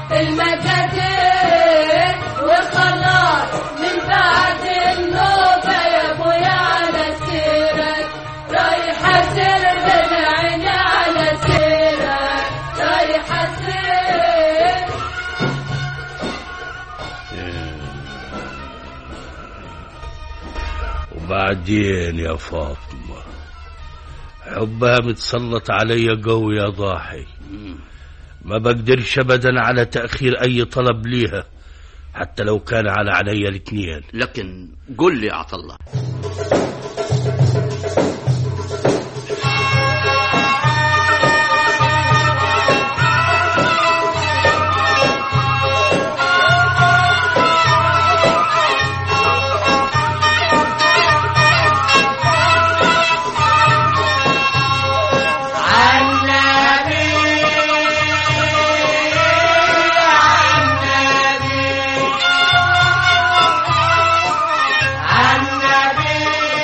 المكاتر وخلاص من بعد النوبة يا ابويا على سيرك رايحة سير للعين على سيرك رايحة سير وبعدين يا فاطمة حبها متسلط علي قوي يا ضاحي ما بقدرش ابدا على تأخير اي طلب ليها حتى لو كان على علي الاثنين لكن قل لي يا عطلة النبي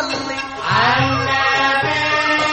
صلي على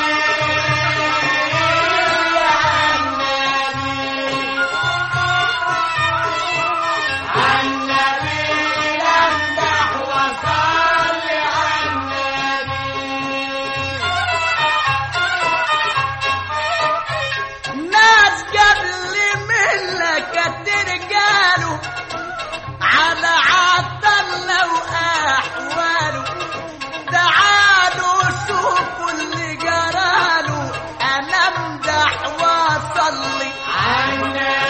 ناس قبل منك ترجالوا على عطلة وأحواله تعالوا شوفوا اللي جراله أنا امدح وأصلي على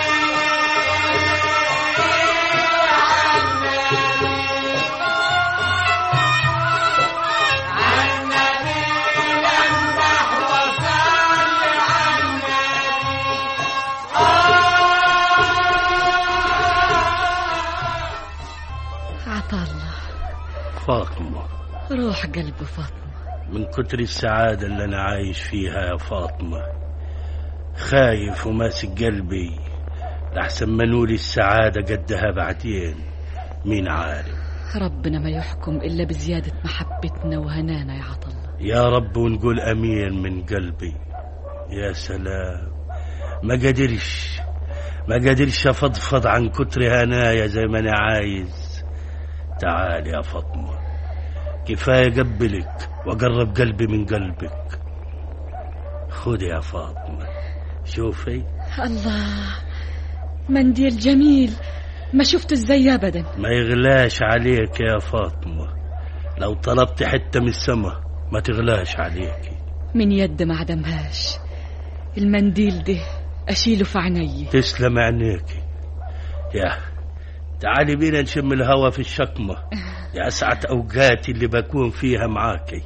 عطالله فاطمة روح قلب فاطمة من كتر السعادة اللي أنا عايش فيها يا فاطمة خايف وماسك قلبي لحسن ما نولي السعادة قدها بعدين مين عارف ربنا ما يحكم إلا بزيادة محبتنا وهنانا يا عطلة يا رب ونقول أمين من قلبي يا سلام ما قدرش ما قدرش أفضفض عن كتر هنايا زي ما أنا عايز تعال يا فاطمة كفاية قبلك وأقرب قلبي من قلبك خذي يا فاطمة شوفي الله منديل جميل ما شفته ازاي ابدا ما يغلاش عليك يا فاطمة لو طلبت حتة من السما ما تغلاش عليك من يد ما عدمهاش المنديل ده اشيله في عيني تسلم عينيك يا تعالي بينا نشم الهوا في الشقمة يا أسعد أوقاتي اللي بكون فيها معاكي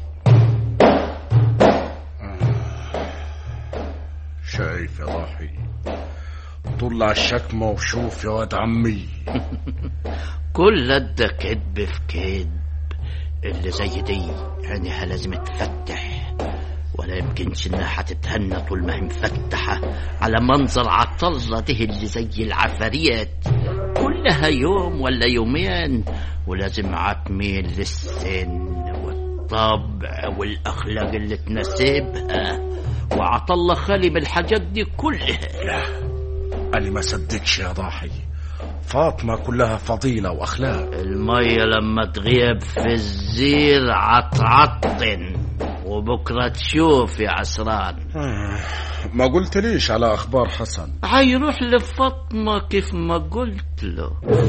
شايف يا ضاحي طلع الشكمة وشوف يا واد عمي كل ده كذب في كذب اللي زي دي عينيها لازم تفتح ولا يمكنش انها حتتهنى طول ما هي مفتحة على منظر عطلة ده اللي زي العفاريت كلها يوم ولا يومين ولازم عتميل للسن والطبع والأخلاق اللي تناسبها وعطلة خالي من الحاجات دي كلها أنا ما صدقش يا ضاحي فاطمة كلها فضيلة وأخلاق المية لما تغيب في الزير عطعطن وبكرة تشوف يا عسران ما قلت ليش على أخبار حسن هيروح لفاطمة كيف ما قلت له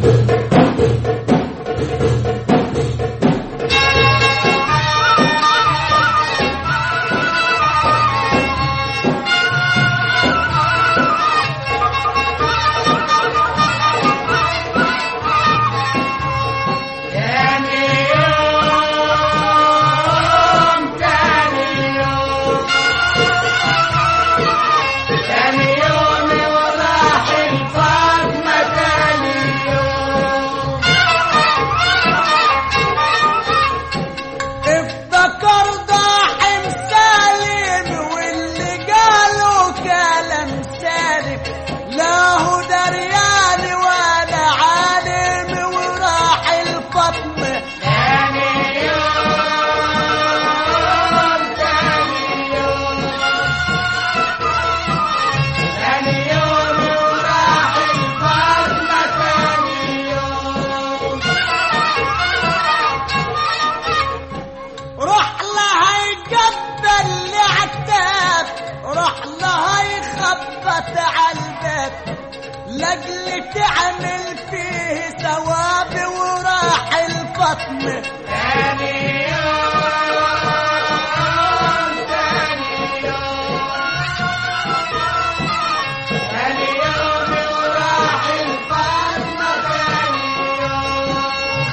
افتكر ضاحم سالم واللي قالوا كلام سالم لا هو دريان ولا عالم وراح الفطمة تاني يوم تاني يوم تاني يوم وراح الفطمة تاني يوم روح لها يقبل العتاب روح لها يخبط على الباب لاجل تعمل فيه ثواب وراح الفطمة تاني يوم تاني يوم تاني يوم وراح الفطمة تاني يوم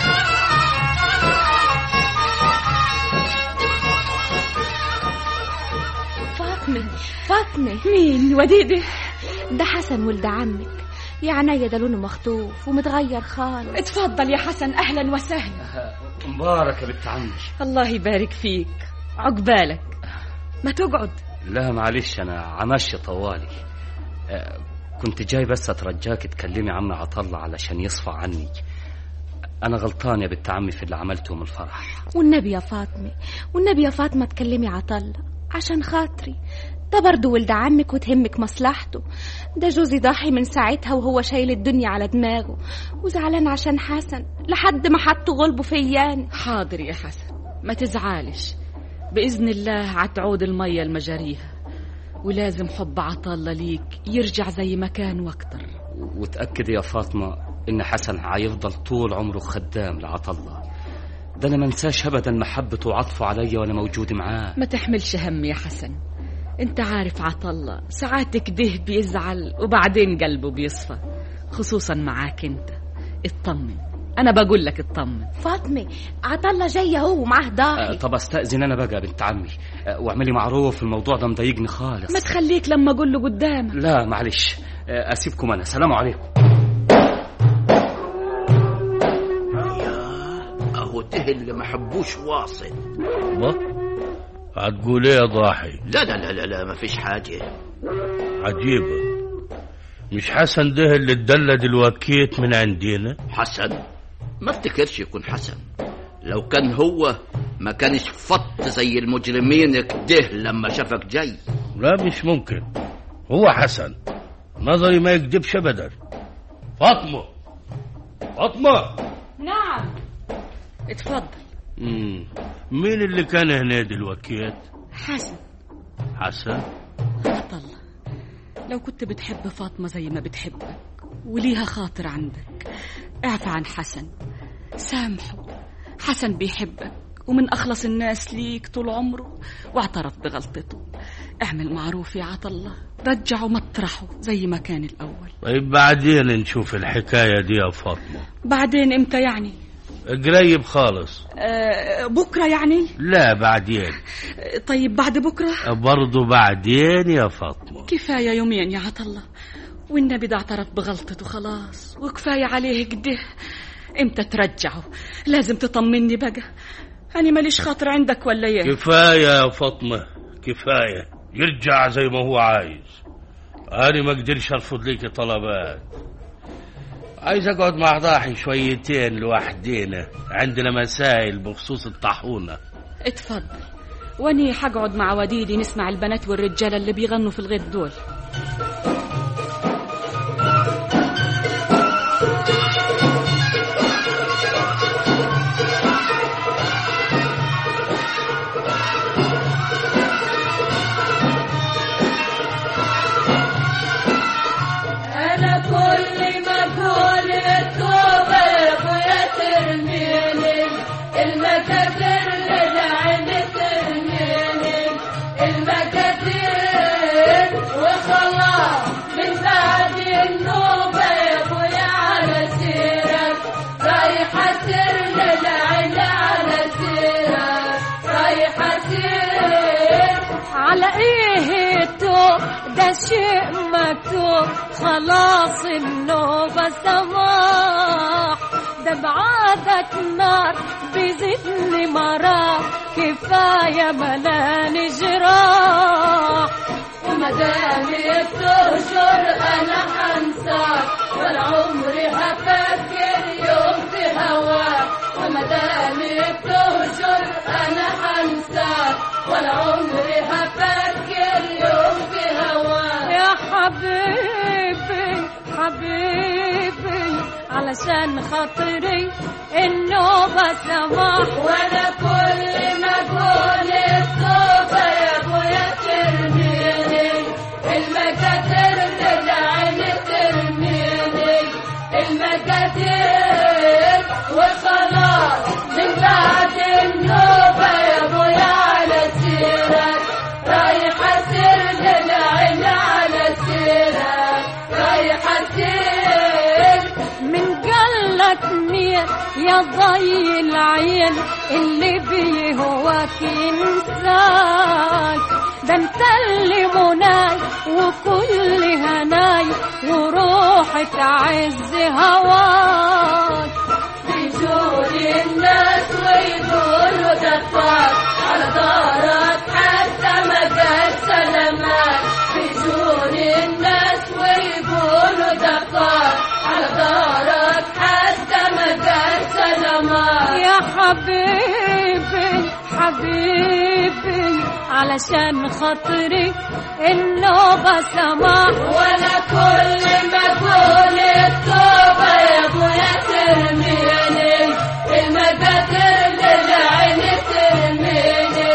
فاطمة فاطمة مين وديدة ده حسن ولد عمك يا عينيا ده لونه مخطوف ومتغير خالص اتفضل يا حسن اهلا وسهلا مبارك يا بنت عمي الله يبارك فيك عقبالك ما تقعد لا معلش انا عمشي طوالي آه، كنت جاي بس اترجاك تكلمي عمي عطلة علشان يصفى عني أنا غلطان يا بنت عمي في اللي عملته من الفرح والنبي يا فاطمة والنبي يا فاطمة تكلمي عطلة عشان خاطري ده برضه ولد عمك وتهمك مصلحته ده جوزي ضاحي من ساعتها وهو شايل الدنيا على دماغه وزعلان عشان حسن لحد ما حطوا غلبه فياني حاضر يا حسن ما تزعلش بإذن الله عتعود المية لمجاريها ولازم حب عطالة ليك يرجع زي ما كان واكتر وتأكدي يا فاطمة إن حسن هيفضل طول عمره خدام لعطلة ده أنا منساش أبدا محبته وعطفه عليا وأنا موجود معاه ما تحملش هم يا حسن انت عارف عطلة ساعات كده بيزعل وبعدين قلبه بيصفى خصوصا معاك انت اطمن انا بقول لك اطمن فاطمة عطلة جاية هو ومعاه أه ضاحي طب استأذن أنا بقى بنت عمي أه واعملي معروف الموضوع ده مضايقني خالص ما تخليك لما اقول له قدامك لا معلش أه أسيبكم أنا سلام عليكم اهو ده اللي ما حبوش واصل ما هتقول ايه يا ضاحي لا لا لا لا, لا ما فيش حاجة عجيبة مش حسن ده اللي اتدلى الوكيت من عندنا حسن ما افتكرش يكون حسن لو كان هو ما كانش فط زي المجرمين كده لما شافك جاي لا مش ممكن هو حسن نظري ما يكذبش ابدا فاطمه فاطمه نعم اتفضل مم. مين اللي كان هنا دلوقتي حسن حسن عطلة لو كنت بتحب فاطمة زي ما بتحبك وليها خاطر عندك اعفى عن حسن سامحه حسن بيحبك ومن أخلص الناس ليك طول عمره واعترف بغلطته اعمل معروف يا عطلة رجعه مطرحه زي ما كان الأول طيب بعدين نشوف الحكاية دي يا فاطمة بعدين امتى يعني قريب خالص آه بكرة يعني لا بعدين آه، طيب بعد بكرة برضو بعدين يا فاطمة كفاية يومين يا عطلة والنبي ده اعترف بغلطته خلاص وكفاية عليه كده امتى ترجعه لازم تطمني بقى أنا ماليش خاطر عندك ولا ايه كفاية يا فاطمة كفاية يرجع زي ما هو عايز أنا ما أقدرش أرفض ليك طلبات عايز أقعد مع ضاحي شويتين لوحدينا عندنا مسائل بخصوص الطاحونة اتفضل واني حقعد مع وديدي نسمع البنات والرجالة اللي بيغنوا في الغيط دول انا كل ما اقول التوبه يا ابويا ترميني المكاتر للعين ترميني المكاتر وخلاص من بعد النوبه يا ابويا على سيرك رايحه سير للعين على سيرك رايحه سير على ايه تو ده شيء مكتوب خلاص النوبة سماح ده بعادك نار بيزيدني مرار كفاية ملاني جراح وما دامي بتهجر انا حنساك ولا عمري هفكر يوم في هواك وما دامي بتهجر انا حنساك ولا عمري هفكر يوم في هواك يا حبيبي حبيبي علشان خاطري النوبة سماح وانا كل ما اقول التوبه يا ابويا ترميني المكاتر للعين ترميني المكاتر وخلاص من بعد النوبه يا ابويا على سيرك رايحه سير للعين على سيرك رايحه سير من قالك مين يا ضي العين اللي بيهواك ينساك ده انت اللي مناي وكل هناي وروحي تعز هواك بيجوني الناس ويقولوا دفاك على دارك حتى ما قال سلامات بيجوني الناس ويقولوا دفاك على دارك حتى ما قال سلامات قلبي علشان خاطري النوبة سماح وانا كل ما اقول التوبة يا ابويا ترميني المجادير للعين ترميني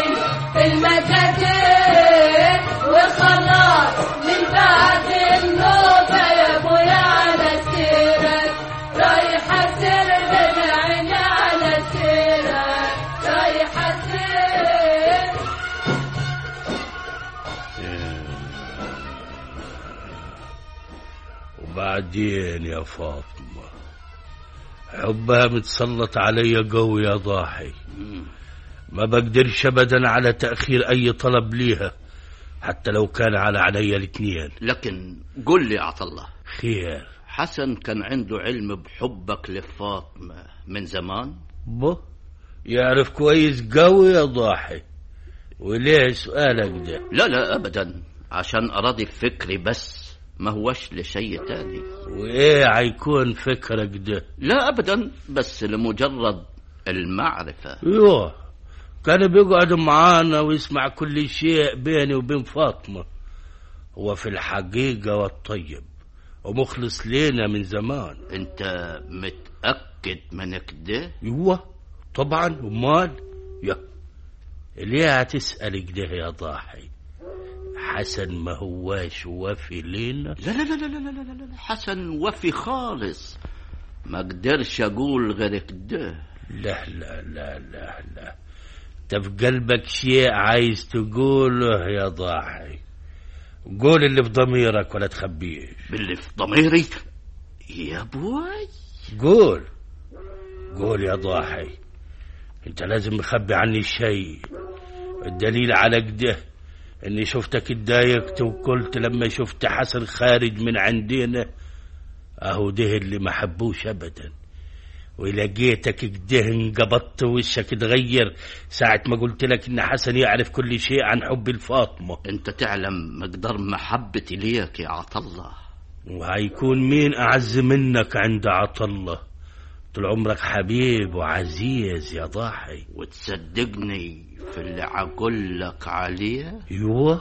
المجادير وخلاص من بعد النوبة يا ابويا على سيرك رايحة سير للعين على سيرك رايحة سير وبعدين يا فاطمة حبها متسلط علي قوي يا ضاحي ما بقدرش ابدا على تأخير اي طلب ليها حتى لو كان على علي الاثنين لكن قل لي يا عطله خير حسن كان عنده علم بحبك لفاطمة من زمان بو يعرف كويس قوي يا ضاحي وليه سؤالك ده لا لا أبدا عشان أراضي فكري بس ما هوش لشيء تاني وايه هيكون فكرك ده لا أبدا بس لمجرد المعرفة يوه كان بيقعد معانا ويسمع كل شيء بيني وبين فاطمة هو في الحقيقة والطيب ومخلص لينا من زمان انت متأكد من كده يوه طبعا امال يا ليه هتسأل كده يا ضاحي حسن ما هواش وفي لينا لا لا لا لا لا لا لا لا حسن وفي خالص ما قدرش أقول غير كده لا لا لا لا لا انت في قلبك شيء عايز تقوله يا ضاحي قول اللي في ضميرك ولا تخبيه باللي في ضميري يا بوي قول قول يا ضاحي انت لازم مخبي عني شيء الدليل على كده اني شفتك اتضايقت وقلت لما شفت حسن خارج من عندنا اهو ده اللي ما حبوش ابدا ولقيتك كده انقبضت وشك اتغير ساعة ما قلت لك ان حسن يعرف كل شيء عن حب الفاطمة انت تعلم مقدار محبتي ليك يا عطله وهيكون مين اعز منك عند عطله طول عمرك حبيب وعزيز يا ضاحي وتصدقني في اللي عقول لك عليه ايوه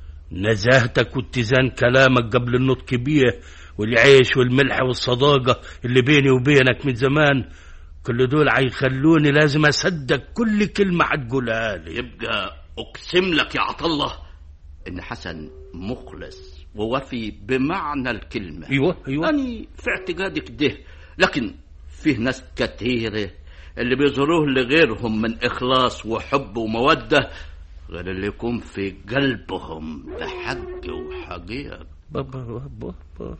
نزاهتك واتزان كلامك قبل النطق بيه والعيش والملح والصداقة اللي بيني وبينك من زمان كل دول هيخلوني لازم أصدق كل كلمة هتقولها لي يبقى أقسم لك يا عطله إن حسن مخلص ووفي بمعنى الكلمة أيوة أيوة أني في اعتقادي كده لكن فيه ناس كتيرة اللي بيظهروه لغيرهم من إخلاص وحب ومودة غير اللي يكون في قلبهم بحق وحقيقة بابا بابا بابا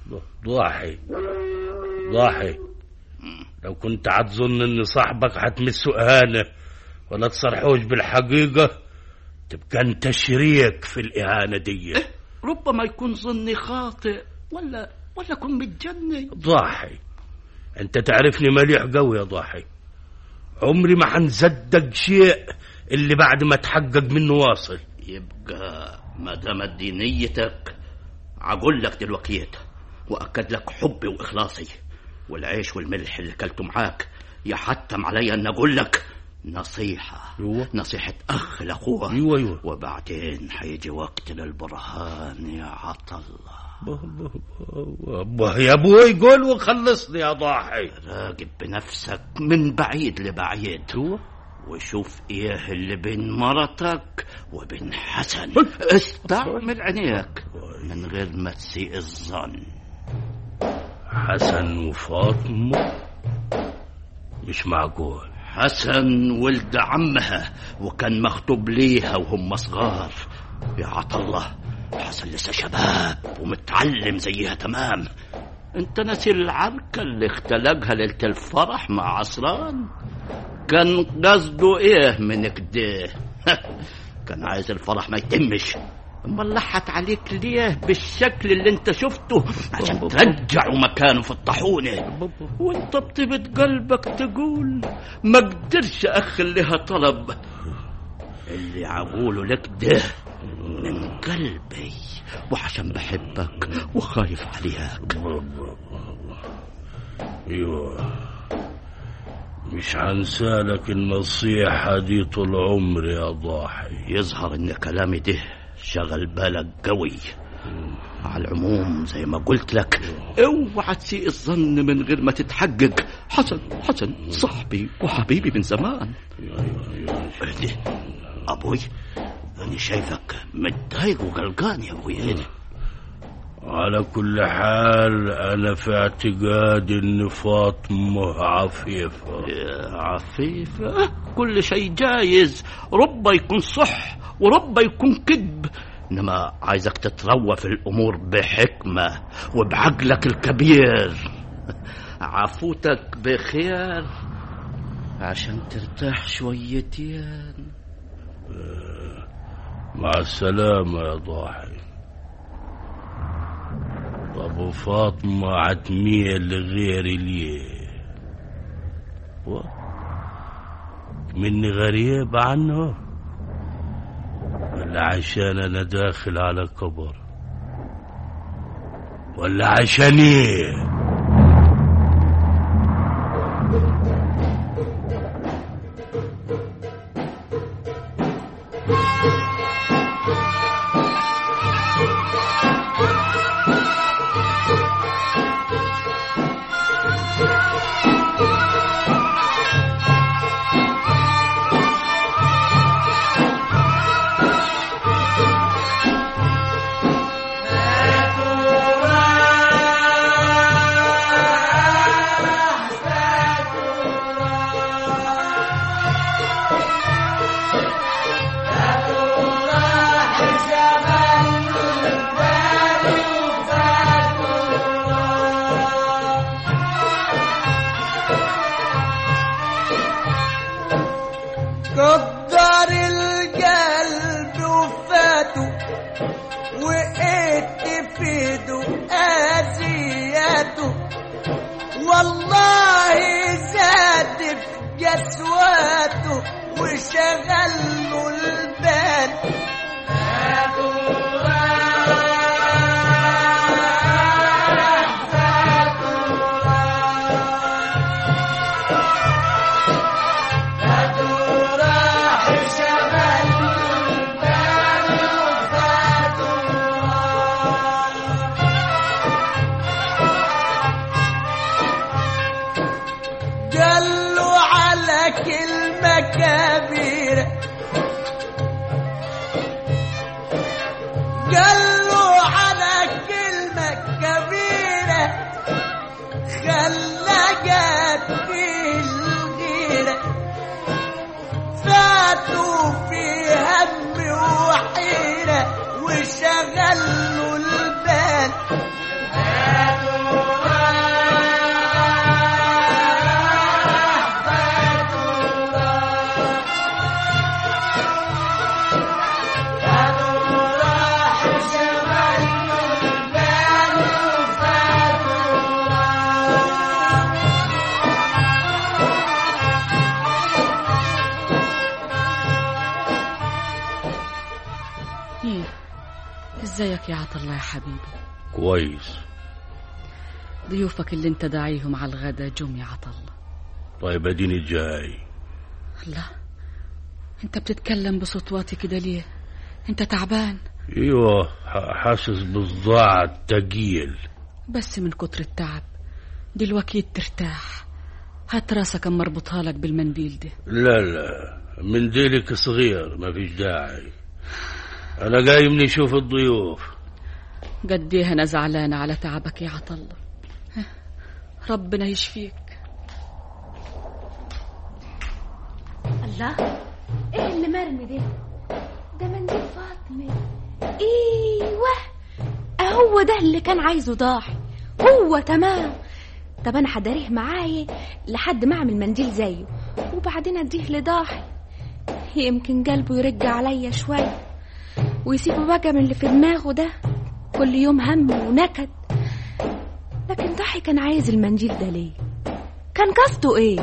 ضاحي ضاحي لو كنت هتظن ان صاحبك هتمسه اهانة ولا تصرحوش بالحقيقة تبقى انت شريك في الاهانة دي ربما يكون ظني خاطئ ولا ولا اكون متجنن ضاحي انت تعرفني مليح قوي يا ضاحي عمري ما حنصدق شيء اللي بعد ما تحقق منه واصل يبقى ما دامت دي نيتك عقول لك دلوقتي واكد لك حبي واخلاصي والعيش والملح اللي كلته معاك يحتم علي ان اقول لك نصيحة أيوة. نصيحة أخ لأخوه أيوة أيوة. وبعدين حيجي وقت للبرهان يا عطلة أبا يا ابوي قول وخلصني يا ضاحي راقب بنفسك من بعيد لبعيد أيوة. وشوف ايه اللي بين مرتك وبين حسن استعمل عينيك من غير ما تسيء الظن حسن وفاطمة مش معقول حسن ولد عمها وكان مخطوب ليها وهم صغار يا عطلة حسن لسه شباب ومتعلم زيها تمام انت ناسي العركة اللي اختلقها ليلة الفرح مع عصران كان قصده ايه من كده كان عايز الفرح ما يتمش امال لحت عليك ليه بالشكل اللي انت شفته عشان ترجعه مكانه في الطاحونه وانت بطيبة قلبك تقول ما قدرش اخليها طلب اللي عقوله لك ده من قلبي وعشان بحبك وخايف عليك ايوه مش هنسالك النصيحة دي طول عمري يا ضاحي يظهر ان كلامي ده شغل بالك قوي على العموم زي ما قلت لك اوعى تسيء الظن من غير ما تتحقق حسن حسن صاحبي وحبيبي من زمان اهدي ابوي انا شايفك متضايق وقلقان يا ابوي اهدي على كل حال أنا في اعتقاد إن فاطمة عفيفة عفيفة كل شيء جايز ربما يكون صح وربما يكون كذب إنما عايزك تتروى في الأمور بحكمة وبعقلك الكبير عفوتك بخير عشان ترتاح شويتين مع السلامة يا ضاحي طب وفاطمة عتمية لغيري ليه و- مني غريب عنه ولا عشان أنا داخل على كبر ولا عشان ايه قدر القلب وفاته وقيت في دقازياته والله زاد في جسواته وشغل له البال قال له على كلمة كبيرة قال له على كلمة كبيرة خلقت في الغيرة فاتوا في هم وحيرة وشغل له البال إيه ازيك يا عطله يا حبيبي كويس ضيوفك اللي انت داعيهم على الغدا جم يا عطله طيب اديني جاي لا انت بتتكلم بصوت واطي كده ليه انت تعبان ايوه ح- حاسس بصداع تقيل بس من كتر التعب دلوقتي ترتاح هات راسك اما اربطها لك بالمنديل ده لا لا من ديلك صغير ما فيش داعي انا جاي من اشوف الضيوف قد ايه انا زعلانه على تعبك يا عطله ها، ربنا يشفيك الله ايه اللي مرمي ده ده منديل فاطمه ايوه هو ده اللي كان عايزه ضاحي هو تمام طب انا هداريه معايا لحد ما اعمل منديل زيه وبعدين اديه لضاحي يمكن قلبه يرج عليا شويه ويسيبه بقى من اللي في دماغه ده كل يوم هم ونكد لكن ضاحي كان عايز المنديل ده ليه كان قصده ايه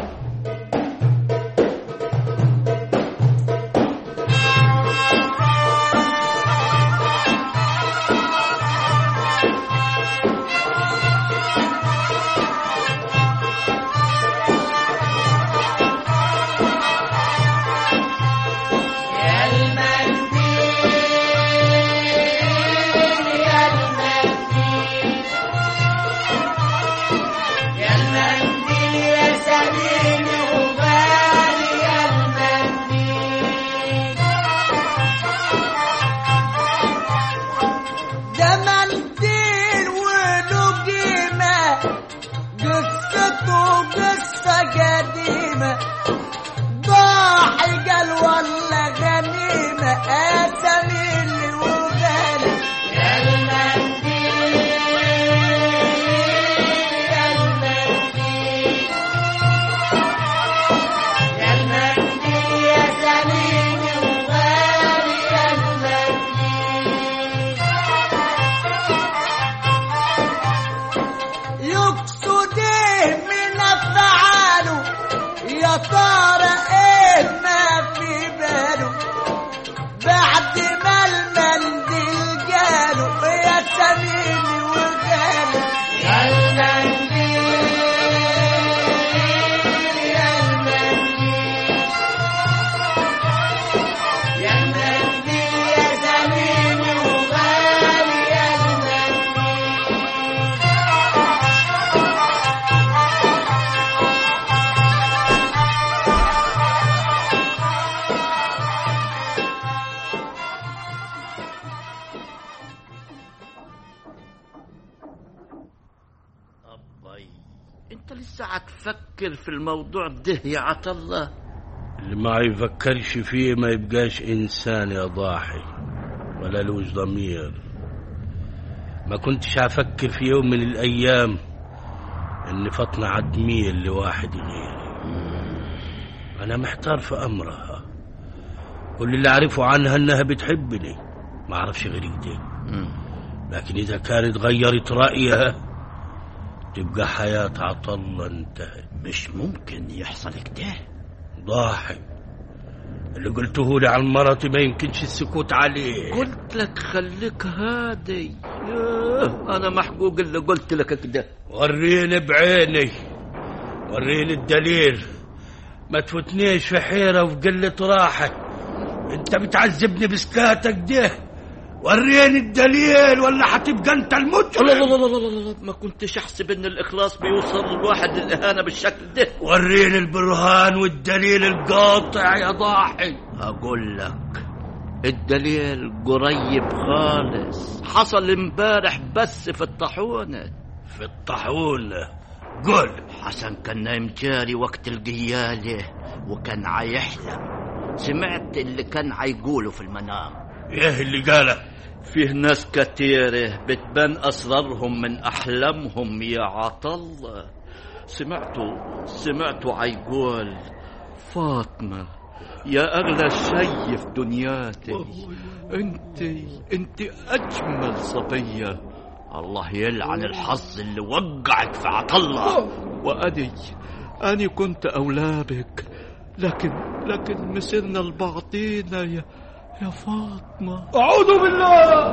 ساعة تفكر في الموضوع ده يا عطلة اللي ما يفكرش فيه ما يبقاش إنسان يا ضاحي ولا لوش ضمير ما كنتش هفكر في يوم من الأيام إن فاطمة عدمية لواحد غيري أنا محتار في أمرها كل اللي أعرفه عنها إنها بتحبني ما أعرفش غير كده لكن إذا كانت غيرت رأيها تبقى حياة عطلة انتهت مش ممكن يحصل كده ضاحي اللي قلته لي عن مرتي ما يمكنش السكوت عليه قلت لك خليك هادي ياه، انا محقوق اللي قلت لك كده وريني بعيني وريني الدليل ما تفوتنيش في حيرة وفي قلة راحة انت بتعذبني بسكاتك ده وريني الدليل ولا هتبقى انت لا المجرم لا لا لا لا لا ما كنتش احسب ان الاخلاص بيوصل الواحد للاهانه بالشكل ده وريني البرهان والدليل القاطع يا ضاحي اقول لك الدليل قريب خالص حصل امبارح بس في الطاحونه في الطاحونه قول حسن كان نايم جاري وقت القياله وكان عيحلم سمعت اللي كان عيقوله في المنام ايه اللي قاله فيه ناس كتيرة بتبان أسرارهم من أحلامهم يا عطلة سمعتوا سمعتوا عيقول فاطمة يا أغلى شي في دنياتي انت انت أجمل صبية الله يلعن الحظ اللي وقعك في عطلة وأني أني كنت أولى بك لكن لكن مسرنا لبعضينا يا يا فاطمة أعوذ بالله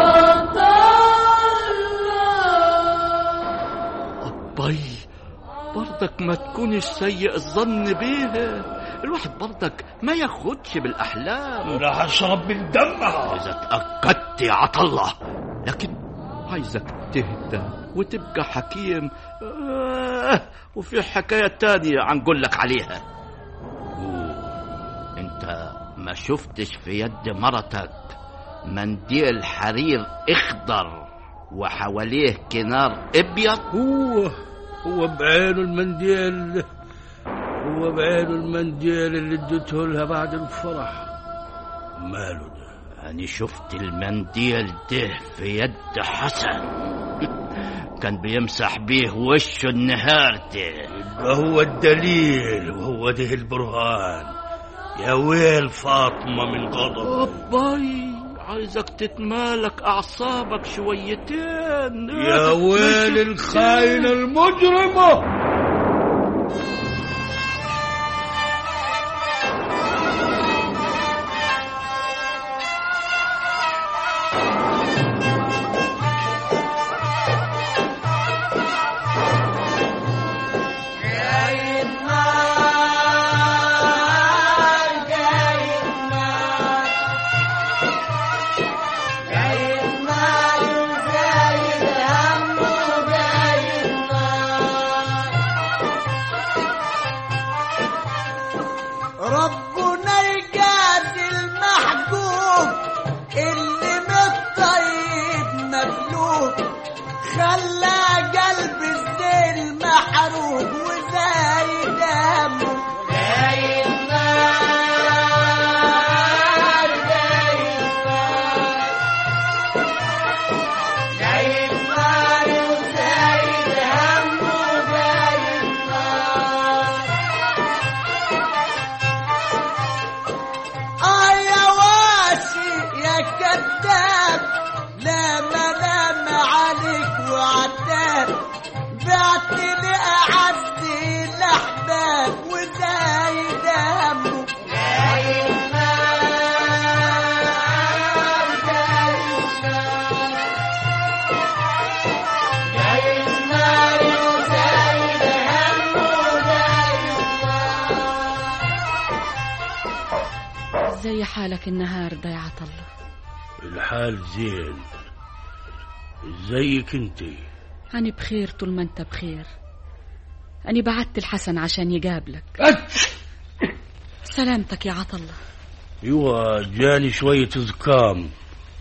أبي برضك ما تكونش سيء الظن بيه الواحد برضك ما ياخدش بالأحلام راح أشرب من دمها إذا تأكدت يا عطلة لكن عايزك تهدى وتبقى حكيم آه وفي حكاية تانية عنقول لك عليها انت ما شفتش في يد مرتك منديل حرير اخضر وحواليه كنار ابيض هو هو بعينه المنديل هو بعينه المنديل اللي اديته لها بعد الفرح ماله ده أنا شفت المنديل ده في يد حسن كان بيمسح بيه وشه النهار ده يبقى هو الدليل وهو ده البرهان يا ويل فاطمة من غضب أباي عايزك تتمالك أعصابك شويتين يا ويل الخاينة المجرمة ربنا يجازي المحجوب اللي متطيب مفلوب خلى قلب الزين محروق وزايد همه زايد نار زايد نار زايد نار وزايد همه زايد نار آه يا واشي يا كذاب لا ملام عليك وعتاب بعت لي أعز الأحباب وزايد همه زايد نار زايد نار زايد نار وزايد همه زايد نار زي حالك النهاردة يا عطلة الحال زين زيك انت أنا بخير طول ما أنت بخير أنا بعت الحسن عشان يقابلك سلامتك يا عطلة ايوه جاني شوية زكام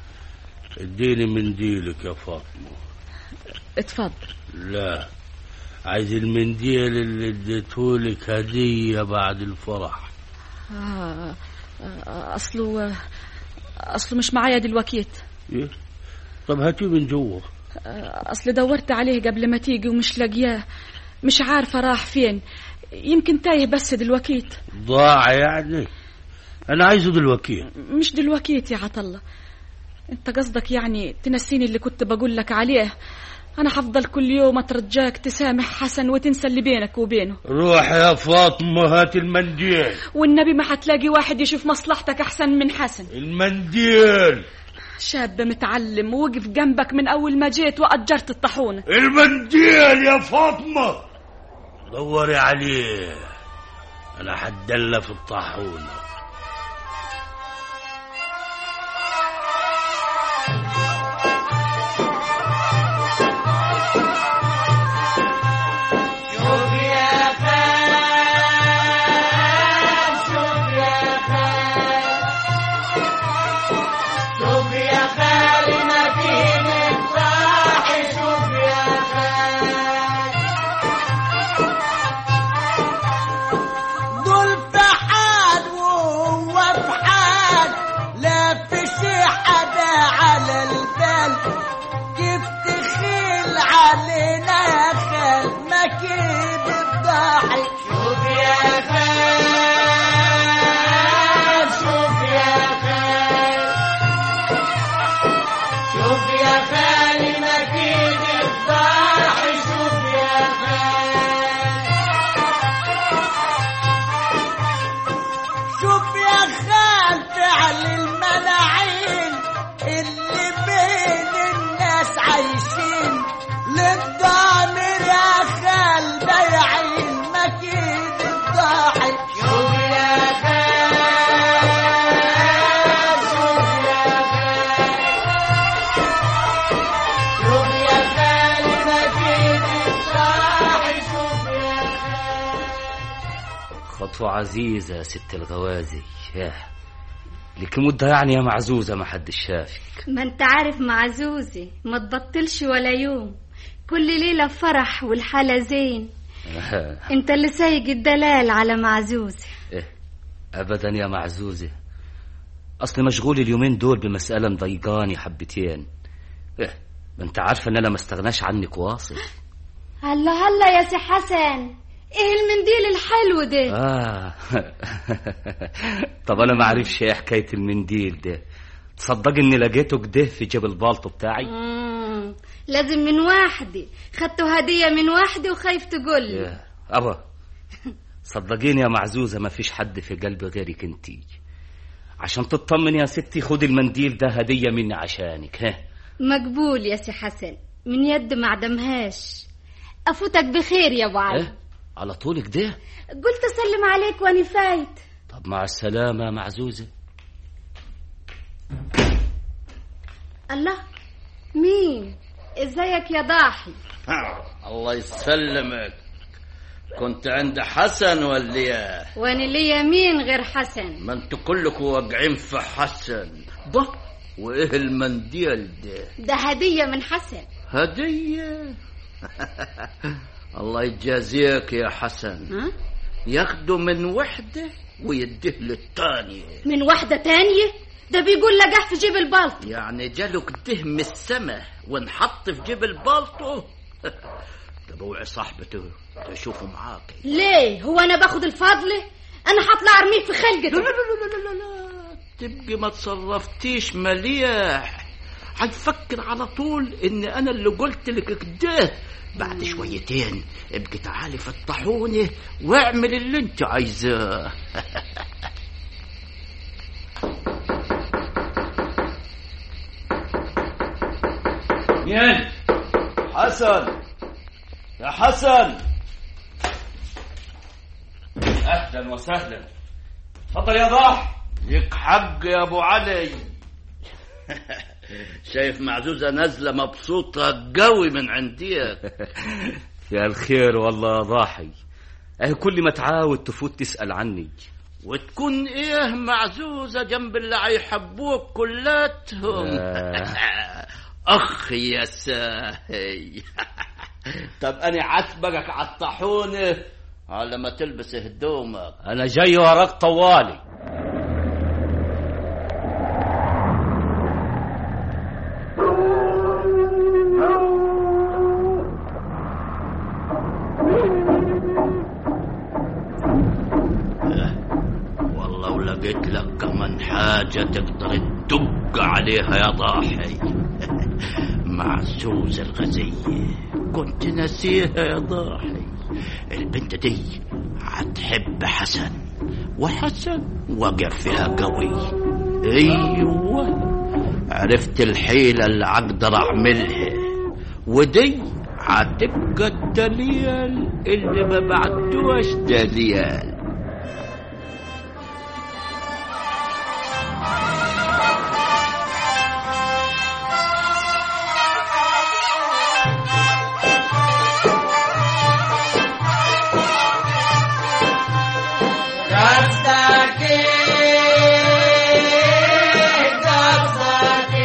اديني منديلك يا فاطمة اتفضل لا عايز المنديل اللي اديتهولك هدية بعد الفرح آه آه، أصله أصله مش معايا دلوقتي إيه؟ طب هاتيه من جوه آه، أصل دورت عليه قبل ما تيجي ومش لاقياه مش عارفة راح فين يمكن تايه بس دلوقتي ضاع يعني انا عايزه دلوقتي مش دلوقتي يا عطلة انت قصدك يعني تنسيني اللي كنت بقول لك عليه انا حفضل كل يوم اترجاك تسامح حسن وتنسى اللي بينك وبينه روح يا فاطمة هات المنديل والنبي ما حتلاقي واحد يشوف مصلحتك احسن من حسن المنديل شاب متعلم ووقف جنبك من اول ما جيت واجرت الطاحونه المنديل يا فاطمة دوري عليه انا حدلة في الطاحونة شوف يا خال شوف يا خال شوف يا خال مدينة صاحي شوف يا خال دول في حال وهو في حال لا في شي حدا على البال كيف تخيل علينا يا خال ما كيد الضحك شوف يا خال شوف يا خال شوف يا خال ما كيد الضحك شوف يا خال شوف يا خال فعل الملاعين اللي بين الناس عايشين للضامر يا خال بايعين مكيد الضاحك شوف يا خال شوف يا خال شوف يا خال مكيد الضاحك شوف يا خطوة عزيزة يا ست الغوازي ياه لك مدة يعني يا معزوزة ما حد شافك ما انت عارف معزوزي ما تبطلش ولا يوم كل ليلة فرح والحالة زين انت اللي سايق الدلال على معزوزي إيه أبدا يا معزوزة أصلي مشغول اليومين دول بمسألة مضايقاني حبتين إيه ما أنت عارفة إن أنا ما استغناش عنك واصل هلا هلا يا سي حسن ايه المنديل الحلو ده آه طب أنا ما أعرفش إيه حكاية المنديل ده تصدق إني لقيته كده في جيب البالطو بتاعي مم. لازم من واحدة خدته هدية من واحدة وخايف تقول لي يا أبا صدقيني يا معزوزة ما فيش حد في قلبي غيرك انتي عشان تطمن يا ستي خد المنديل ده هدية مني عشانك ها مقبول يا سي حسن من يد ما عدمهاش افوتك بخير يا ابو علي إيه؟ على طولك ده قلت اسلم عليك واني فايت طب مع السلامة يا معزوزة الله مين ازيك يا ضاحي الله يسلمك كنت عند حسن ولا إيه؟ وانا ليا مين غير حسن ما انتوا كلكم واقعين في حسن ده وايه المنديل ده ده هدية من حسن هدية الله يجازيك يا حسن ها؟ ياخده من وحدة ويديه للتانية من واحدة تانية ده بيقول لقاه في جيب البلط يعني جاله كده من السما وانحط في جيب البلطو طب اوعي صاحبته تشوفه معاك ليه هو انا باخد الفضل انا هطلع ارميه في خلقته لا لا لا لا لا لا تبقي ما تصرفتيش مليح هتفكر على طول ان انا اللي قلت لك كده بعد شويتين ابقي تعالي في الطاحونه واعمل اللي انت عايزاه مين حسن يا حسن اهلا وسهلا تفضل يا ضاح ليك حق يا ابو علي شايف معزوزه نازله مبسوطه قوي من عنديك يا الخير والله يا ضاحي اهي كل ما تعاود تفوت تسأل عني وتكون ايه معزوزه جنب اللي هيحبوك كلاتهم آه. اخ يا ساهي طب انا عاتبك على الطاحونه على ما تلبس هدومك انا جاي وراك طوالي والله ولقيت لك كمان حاجة تقدر تدق عليها يا ضاحي معزوز الغزية كنت ناسيها يا ضاحي البنت دي هتحب حسن وحسن وقف فيها قوي ايوه عرفت الحيلة اللي اقدر اعملها ودي هتبقى الدليل اللي ما بعدوش دليل قصدك قصدك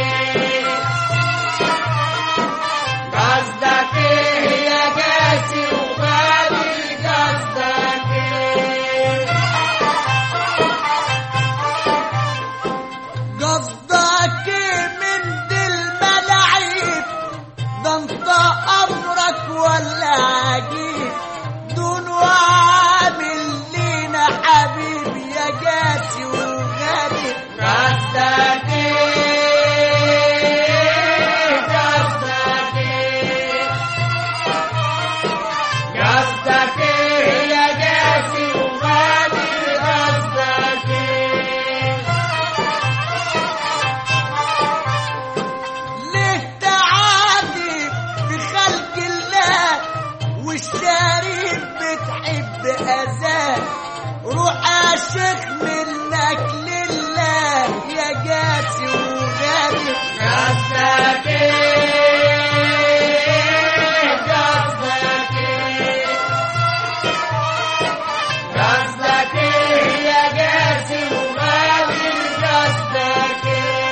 قصدك يا قاسي وغالي قصدك قصدك من دي الملاعيب ده انت امرك ولا عجيب دون وعامل لينا حبيب يا قاسي وغالي قصدك قصدك قصدك يا قاسي وغالي قصدك ليه تعادي بخلق الله والشريف بتحب أذاه روح يا شيخ منك لله يا قاسي وغالي قصدك قصدك قصدك يا قاسي وغالي قصدك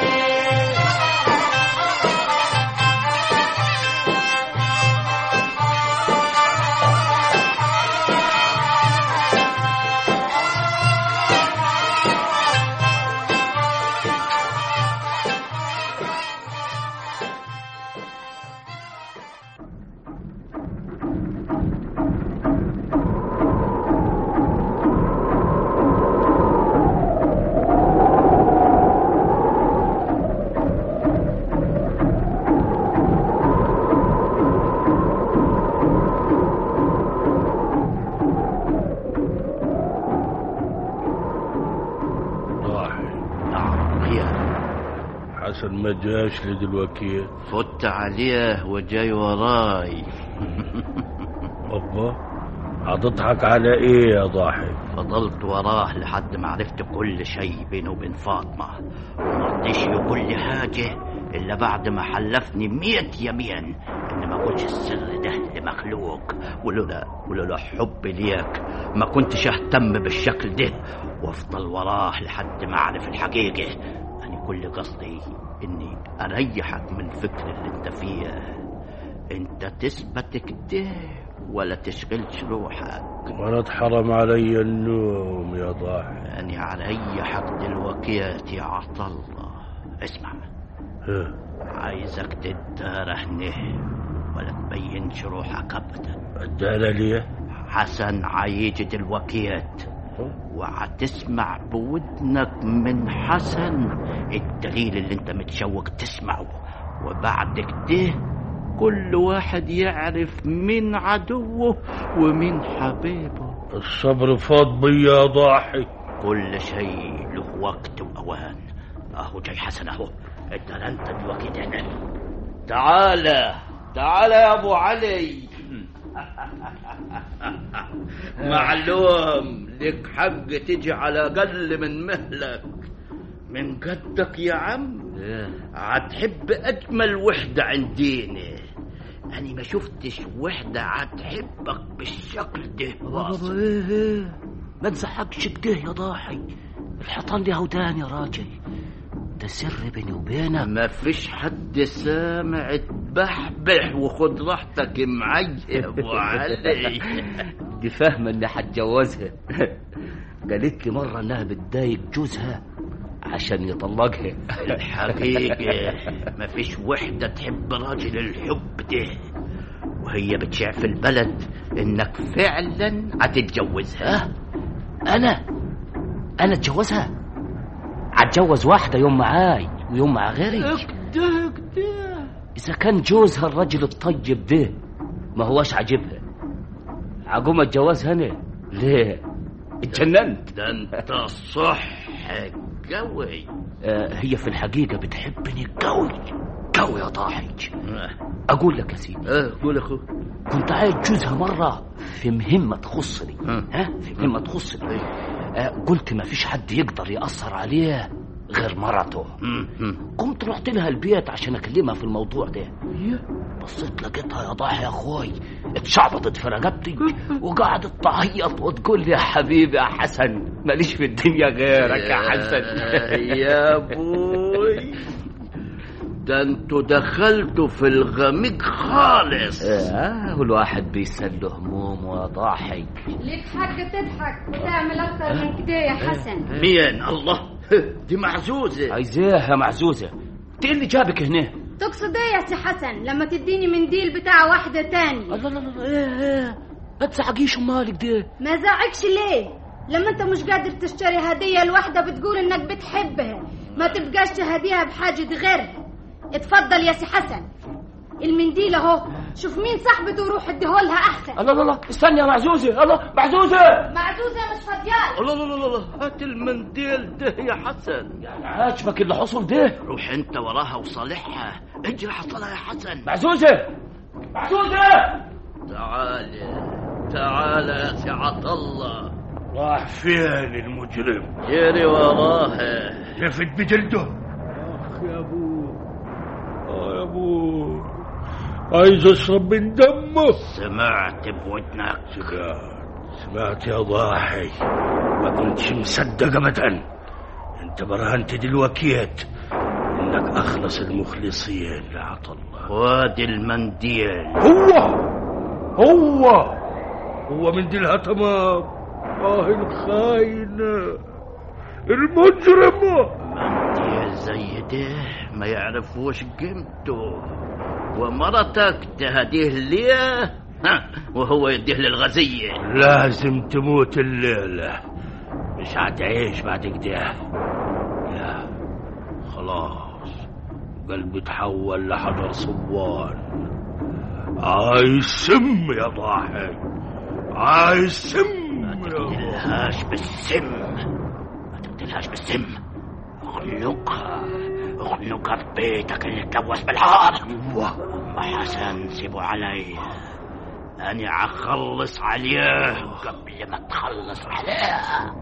ضاحي نعم هي حسن ما جاش لدلوقتي فت عليه وجاي وراي أبا هتضحك على إيه يا ضاحي فضلت وراه لحد ما عرفت كل شيء بينه وبين فاطمة ومرضيش يقول لي حاجة إلا بعد ما حلفني مية يمين إن ما أقولش السر ده لمخلوق ولولا ولولا حبي ليك ما كنتش أهتم بالشكل ده وأفضل وراه لحد ما أعرف الحقيقة أنا كل قصدي إني أريحك من الفكر اللي أنت فيه أنت تثبت كده ولا تشغلش روحك وأنا اتحرم علي النوم يا ضاحي أنا علي دلوقتي يا عطلة اسمع ها عايزك تدار هنا ولا تبينش روحك أبدا الدالة ليه حسن عايج دلوقتيات وهتسمع بودنك من حسن الدليل اللي انت متشوق تسمعه وبعد كده كل واحد يعرف مين عدوه ومين حبيبه الصبر فاض بي يا ضاحي كل شيء له وقت وأوان أهو جاي حسن أهو انت انت دلوقتي هنا تعالى تعالى يا أبو علي معلوم لك حق تجي على أقل من مهلك من قدك يا عم هتحب أجمل وحدة عندينا أنا ما شفتش وحدة هتحبك بالشكل ده بابا ايه ايه ما تزعقش كده يا ضاحي الحيطان ليها ودان يا راجل ده سر بيني وبينك ما فيش حد سامع بحبح وخد راحتك معي يا ابو علي دي فاهمة اني هتجوزها قالت لي مرة انها بتضايق جوزها عشان يطلقها الحقيقة مفيش وحدة تحب راجل الحب ده وهي بتشع في البلد انك فعلا هتتجوزها انا انا اتجوزها هتجوز واحدة يوم معاي ويوم مع غيري كده كده اذا كان جوزها الرجل الطيب ده ما هوش عاجبها عقوم اتجوزها انا ليه اتجننت ده انت صح قوي آه هي في الحقيقة بتحبني قوي قوي يا ضاحج اقول لك يا سيدي اه قول اخو كنت عايز جوزها مرة في مهمة تخصني ها في مهمة تخصني آه قلت ما فيش حد يقدر يأثر عليه غير مرته قمت رحت لها البيت عشان اكلمها في الموضوع ده بصيت لقيتها يا ضاحي يا اخوي اتشعبطت في رقبتي وقعدت تعيط وتقول لي يا حبيبي يا حسن ماليش في الدنيا غيرك يا حسن يا ابوي ده انتوا دخلتوا في الغميق خالص اه والواحد بيسل همومه يا ضاحي ليك حق تضحك وتعمل اكتر من كده يا حسن مين الله دي معزوزة عايز ايه يا معزوزة انت إيه اللي جابك هنا تقصد ايه يا سي حسن لما تديني منديل بتاع واحدة تاني الله الله الله ايه ايه ما تزعقيش مالك ده ما زعقش ليه لما انت مش قادر تشتري هدية لواحدة بتقول انك بتحبها ما تبقاش تهديها بحاجة غيرها اتفضل يا سي حسن المنديل اهو شوف مين صاحبته وروح اديهولها احسن الله الله الله استنى يا معزوزة الله معزوزة معزوزة مش فاضيال الله الله الله الله هات المنديل ده يا حسن عاجبك اللي حصل ده روح انت وراها وصالحها اجري حصلها يا حسن معزوزة معزوزة تعال تعال يا سي عطله راح فين المجرم جري وراها لفت بجلده اخ يا ابو اه يا ابو عايز اشرب من دمه سمعت بودنك سمعت يا ضاحي ما كنتش مصدق ابدا انت برهنت دلوكيت انك اخلص المخلصين يا عطله وادي المنديل هو هو هو منديلها تمام اه الخاين المجرم منديل زي ده ما يعرفوش قيمته ومرتك تهديه ليه ها وهو يديه للغزية لازم تموت الليلة مش هتعيش بعد كده لا خلاص قلبي تحول لحجر صوان عايز سم يا ضاحي عايز سم ما تقتلهاش بالسم ما تقتلهاش بالسم اخنقها اخنقها في بيتك اللي اتلوث بالعار ام حسن سيبه علي انا اخلص عليه قبل ما تخلص عليه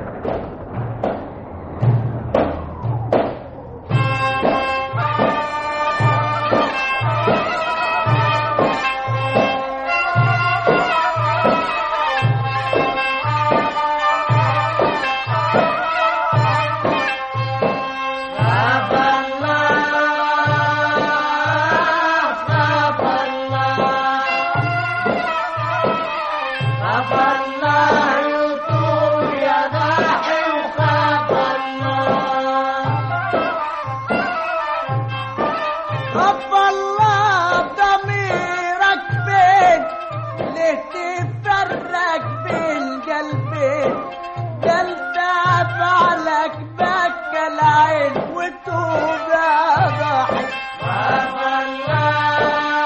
خف الله ضميرك فين ليه تفرق بين قلبين ده انت افعالك بكى العين وتوب يا ضحك خف الله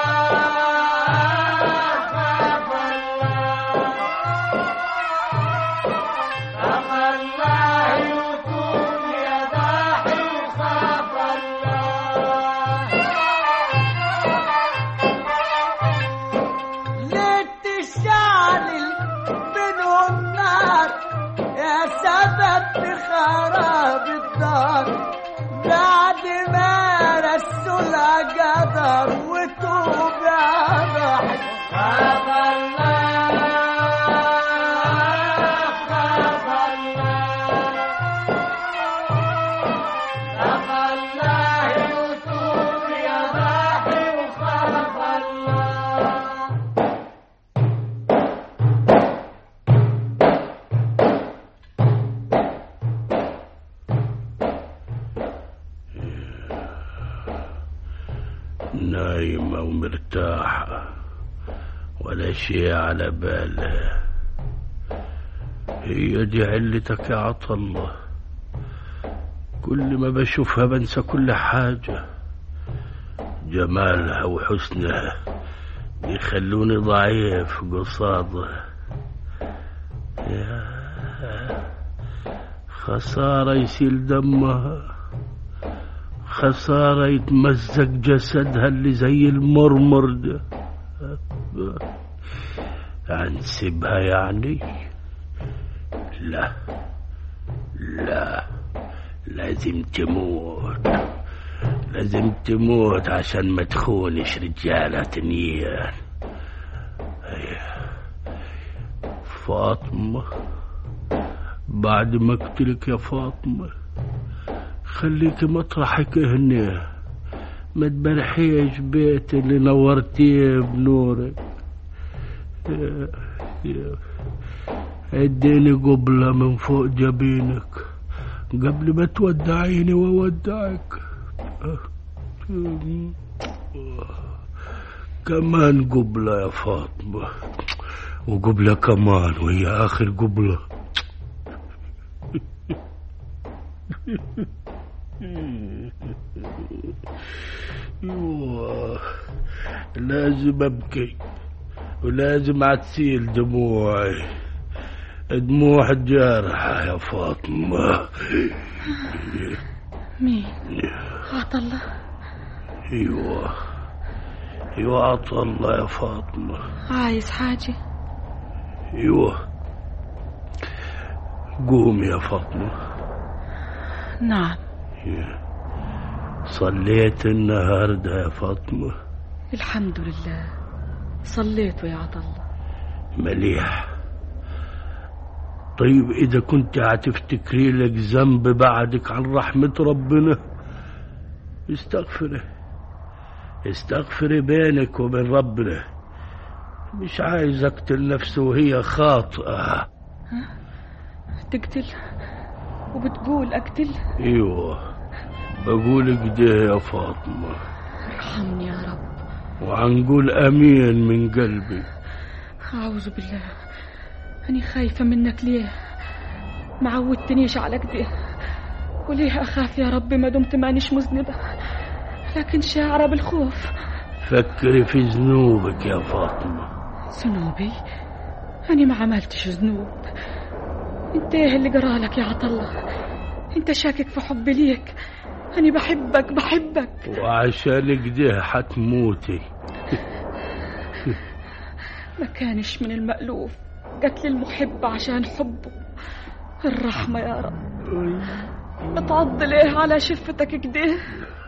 خف الله خف الله وتوب يا ضحك خف الله ليه تشعل بينهم نار يا سبب في خراب الدار بعد ما رسولها قدر وتوب يا ضحك خاف الله خاف الله خاف الله وتوب يا ضحك وخاف نايمة ومرتاحة ولا شيء على بالها هي دي علتك يا عطلة كل ما بشوفها بنسى كل حاجة جمالها وحسنها بيخلوني ضعيف قصادها يا خسارة يسيل دمها خسارة يتمزق جسدها اللي زي المرمر ده هنسيبها يعني لا لا لازم تموت لازم تموت عشان ما تخونش رجالة تنيان فاطمة بعد ما اقتلك يا فاطمة خليك مطرحك هنا ما تبرحيش بيت اللي نورتيه بنورك يا- يا- اديني قبلة من فوق جبينك قبل ما تودعيني وودعك كمان قبلة يا فاطمة وقبلة كمان وهي آخر قبلة يوه، لازم أبكي ولازم أتسيل دموعي دموع الجارحة يا فاطمة مين عطلة ايوه ايوه عطا الله يا فاطمة عايز حاجة ايوه قومي يا فاطمة نعم صليت النهاردة يا فاطمة الحمد لله صليت يا عطلة مليح طيب إذا كنت هتفتكري لك ذنب بعدك عن رحمة ربنا استغفري استغفري بينك وبين ربنا مش عايز اقتل نفسي وهي خاطئة تقتل وبتقول أقتل ايوه بقول كده يا فاطمة ارحمني يا رب وعنقول امين من قلبي أعوذ بالله أني خايفة منك ليه ما عودتنيش على كده وليه أخاف يا رب ما دمت مانيش مذنبة لكن شاعرة بالخوف فكري في ذنوبك يا فاطمة ذنوبي أنا ما عملتش ذنوب انت ايه اللي جرالك يا عطلة انت شاكك في حبي ليك أنا بحبك بحبك وعشان كده حتموتي ما كانش من المألوف قتل المحب عشان حبه الرحمة يا رب اتعض ليه على شفتك كده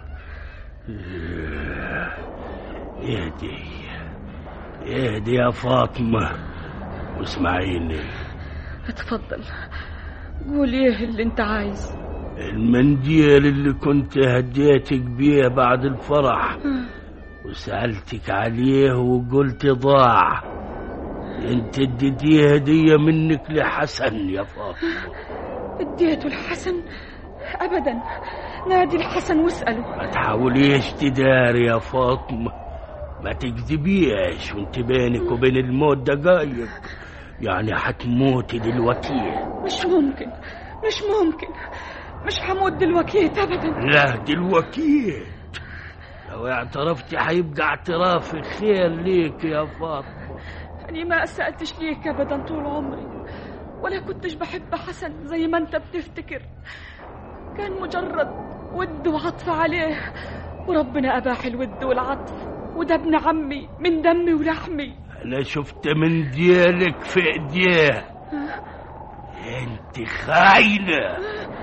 اهدي اهدي يا فاطمة واسمعيني اتفضل قول ايه اللي انت عايز المنديل اللي كنت هديتك بيه بعد الفرح وسألتك عليه وقلت ضاع انت اديتيه هدية منك لحسن يا فاطمة اديته الحسن ابدا نادي الحسن واسأله ما تحاوليش تداري يا فاطمة ما تكذبيش وانت بينك وبين الموت دقايق يعني حتموتي دلوقتي مش ممكن مش ممكن مش هموت دلوقتي ابدا لا دلوقتي لو اعترفتي هيبقى اعتراف خير ليك يا فاطمة أنا ما سألتش ليك أبدا طول عمري ولا كنتش بحب حسن زي ما أنت بتفتكر كان مجرد ود وعطف عليه وربنا أباح الود والعطف وده ابن عمي من دمي ولحمي انا شفت من ديالك في ايديه انت خاينة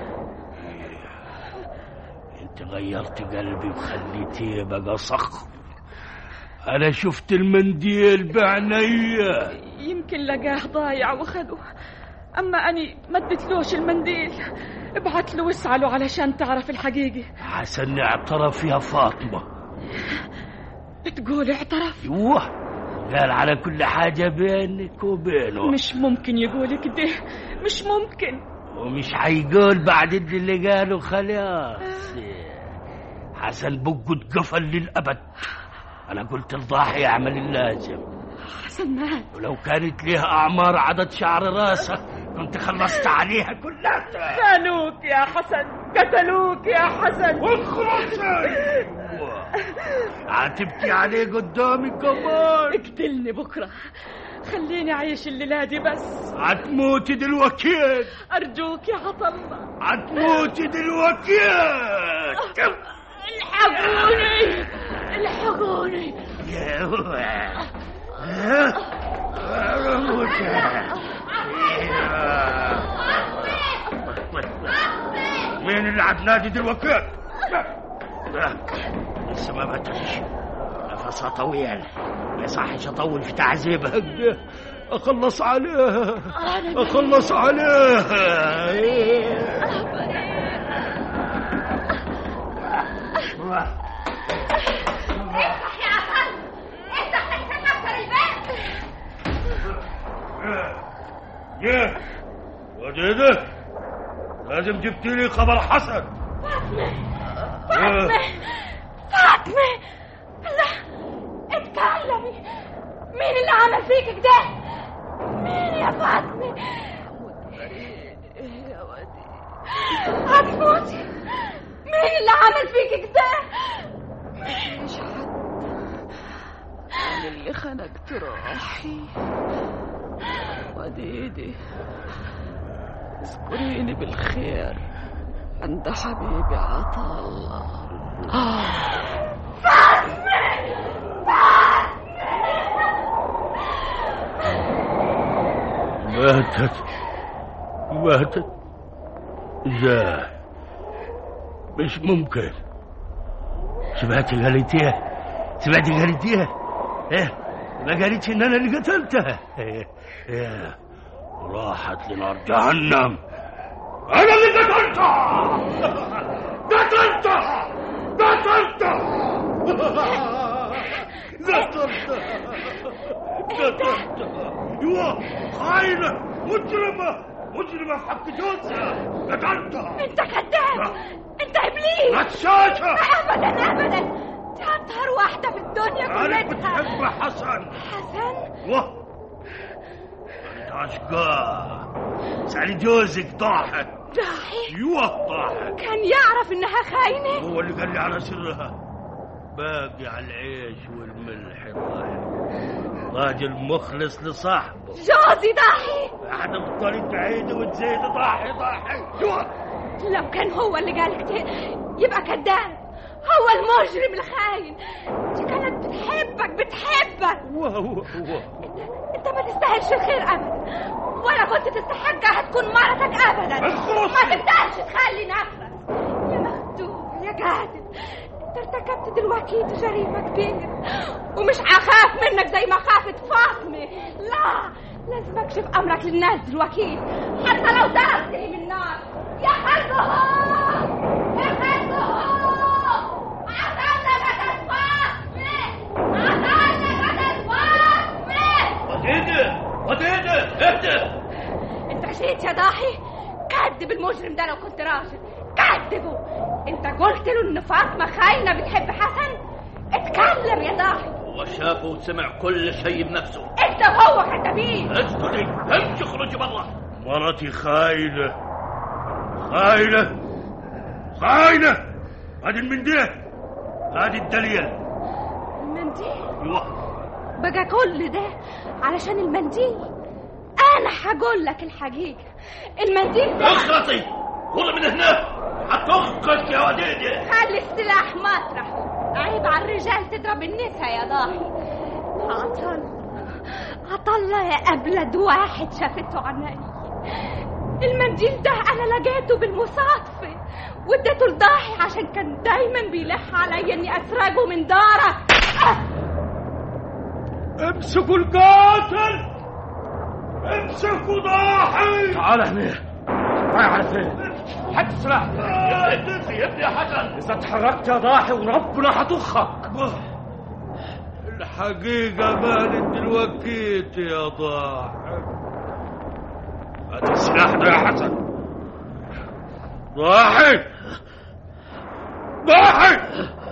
انت غيرت قلبي وخليتيه بقى صخر انا شفت المنديل بعينيا يمكن لقاه ضايع وخده أما أني ما اديتلوش المنديل ابعت له واسأله علشان تعرف الحقيقة حسن اعترف يا فاطمة بتقول اعترف ايوه قال على كل حاجة بينك وبينه مش ممكن يقول كده مش ممكن ومش هيقول بعد اللي قاله خلاص حسن بقه اتقفل للأبد أنا قلت لضاحي يعمل اللازم حسن مات ولو كانت ليها أعمار عدد شعر راسه كنت خلصت عليها كلها خانوك يا حسن قتلوك يا حسن هتبكي عليه قدامي كمان اقتلني بكرة خليني أعيش الليلة دي بس هتموتي دلوقتي أرجوك يا عطلة هتموتي دلوقتي الحقوني الحقوني مين اللي هتنادي دلوقتي لسه ما بتش نفسها طويل ما يصحش اطول في تعذيبها اخلص عليها اخلص عليها افتح يا عطل افتح لحسن نكسر الباب يا ودي ده لازم جبت لي خبر حسن فاطمة فاطمة لا اتكلمي مين اللي عمل فيك كده مين يا فاطمة هتموتي مين اللي عمل فيك كده مفيش حد انا اللي خنقت روحي ودي ايدي اذكريني بالخير عند حبيبي عطا الله ماتت ماتت لا مش ممكن سمعت قالتيها سمعت قالتيها ايه ما قالتش ان انا اللي قتلتها إيه. إيه. راحت لنار جهنم انا اللي قتلتها قتلتها قتلتها قتلتها قتلتها ايوه خاينه مجرمه مجرمه في حق جوزها قتلتها انت كذاب انت ابليس غشاشة ابدا ابدا دي اطهر واحده في الدنيا انا كلها بتحب حسن حسن واه كانت عشقاه سألي جوزك ضاحك ضاحي ايوه ضاحك كان يعرف انها خاينه هو اللي قال لي على سرها باقي على العيش والملح ضاحك راجل مخلص لصاحبه جوزي ضاحي هتفضلي تعيدي وتزيدي ضاحي ضاحي ايوه لو كان هو اللي قال كده يبقى كذاب هو المجرم الخاين دي كانت بتحبك بتحبك واو انت ما تستاهلش الخير ابدا ولا كنت تستحقها تكون مرتك ابدا ما تقدرش تخلي نفسك يا مخدوم يا قاتل انت ارتكبت دلوقتي جريمه كبيره ومش هخاف منك زي ما خافت فاطمه لا لازم اكشف امرك للناس دلوقتي حتى لو درستني من النار يا خلقهم يا خلقهم عطانا بدل فاطمه عطانا بدل فاطمه وديدي وديدي اهدى انت غشيت يا ضاحي كذب المجرم ده لو كنت راجل كذبه انت قلت له ان فاطمه خاينه بتحب حسن اتكلم يا ضاحي هو شافه وسمع كل شيء بنفسه انت وهو كذابين اسكتي امشي اخرجي برا مرتي خاينة خاينة خاينة هذه المنديل هذه الدليل المنديل ايوه بقى كل ده علشان المنديل انا هقول لك الحقيقه المنديل ده اخرطي خذ من هنا هتخرج يا وديدي خلي السلاح مطرحه عيب على الرجال تضرب النساء يا ضاحي عطل عطل يا أبلد واحد شافته عني المنديل ده أنا لقيته بالمصادفة واديته لضاحي عشان كان دايما بيلح عليا اني اسرقه من دارك امسكوا القاتل امسكوا ضاحي تعال هنا رايح على فين حد السلاح سيبني يا حسن اذا اتحركت يا ضاحي وربنا هطخك الحقيقة مالت دلوقتي يا ضاحي هات السلاح ده يا حسن ضاحي ضاحي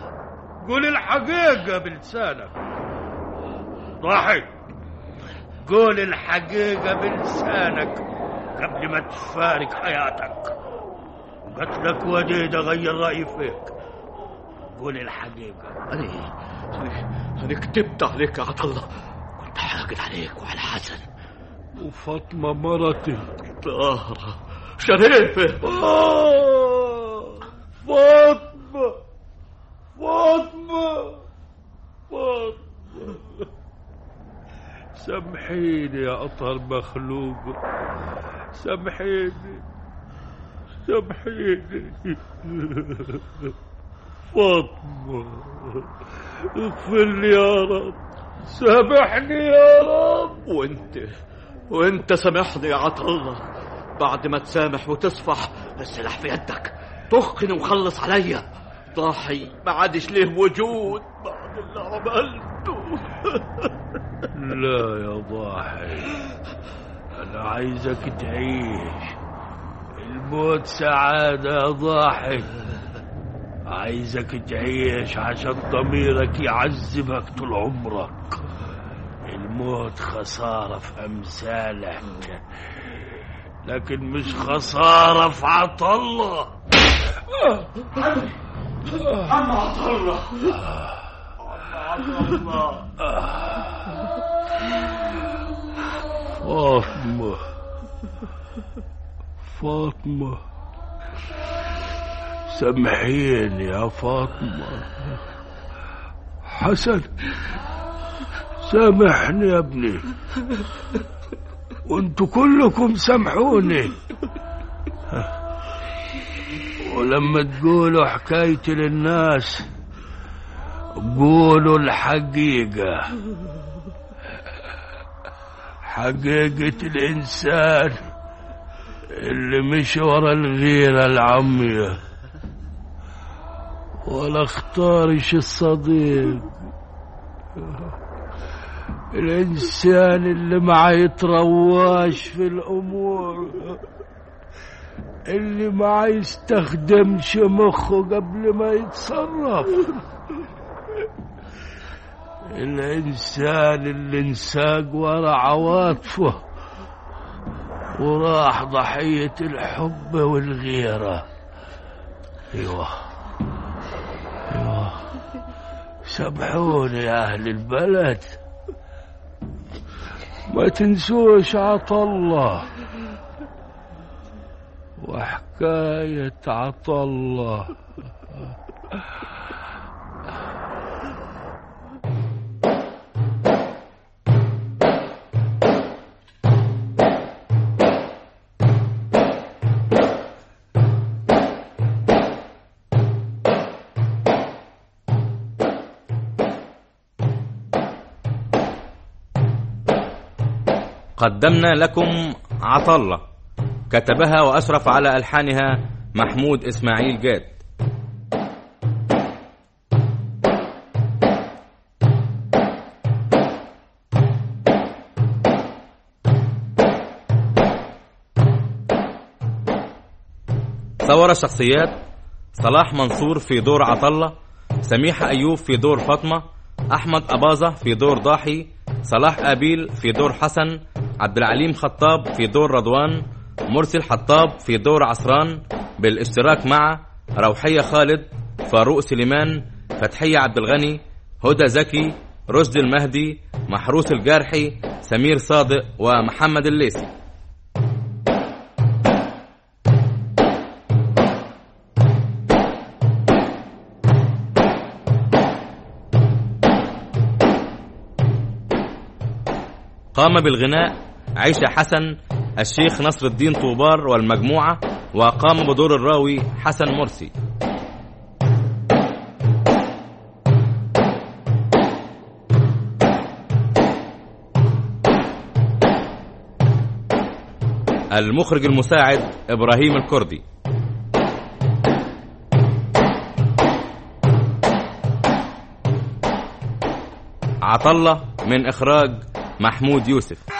قول الحقيقة بلسانك ضاحي قول الحقيقة بلسانك قبل ما تفارق حياتك قتلك وديد غير رأيي فيك قول الحقيقة أنا أنا أنا كتبت عليك يا عطلة كنت حاقد عليك وعلى حسن وفاطمة مرتي طاهرة شريفة آه، فاطمة فاطمة فاطمة سامحيني يا أطهر مخلوق سامحيني سامحيني فاطمة اغفر لي يا رب سامحني يا رب وانت وانت سامحني يا عطلة بعد ما تسامح وتصفح السلاح في يدك تخن وخلص عليا ضاحي ما عادش ليه وجود بعد اللي عملته لا يا ضاحي أنا عايزك تعيش الموت سعادة يا ضاحي عايزك تعيش عشان ضميرك يعذبك طول عمرك الموت خسارة في أمثالك لكن مش خسارة في عطلة عم عطلة فاطمة فاطمة سامحيني يا فاطمة حسن سامحني يا ابني وانتوا كلكم سامحوني ولما تقولوا حكايتي للناس قولوا الحقيقة حقيقة الإنسان اللي مشي ورا الغيرة العمية ولا اختارش الصديق الإنسان اللي ما يترواش في الأمور اللي ما يستخدمش مخه قبل ما يتصرف الإنسان اللي انساق ورا عواطفه وراح ضحية الحب والغيرة ايوه ايوه سامحوني يا اهل البلد ما تنسوش عطله وحكاية عطله قدمنا لكم عطلة كتبها وأشرف على ألحانها محمود إسماعيل جاد صور الشخصيات صلاح منصور في دور عطلة سميحة أيوب في دور فاطمة أحمد أباظة في دور ضاحي صلاح أبيل في دور حسن عبد العليم خطاب في دور رضوان مرسي الحطاب في دور عصران بالاشتراك مع روحية خالد فاروق سليمان فتحية عبد الغني هدى زكي رشدي المهدي محروس الجارحي سمير صادق ومحمد الليثي قام بالغناء عيشة حسن الشيخ نصر الدين طوبار والمجموعة وقام بدور الراوي حسن مرسي المخرج المساعد إبراهيم الكردي عطلة من إخراج محمود يوسف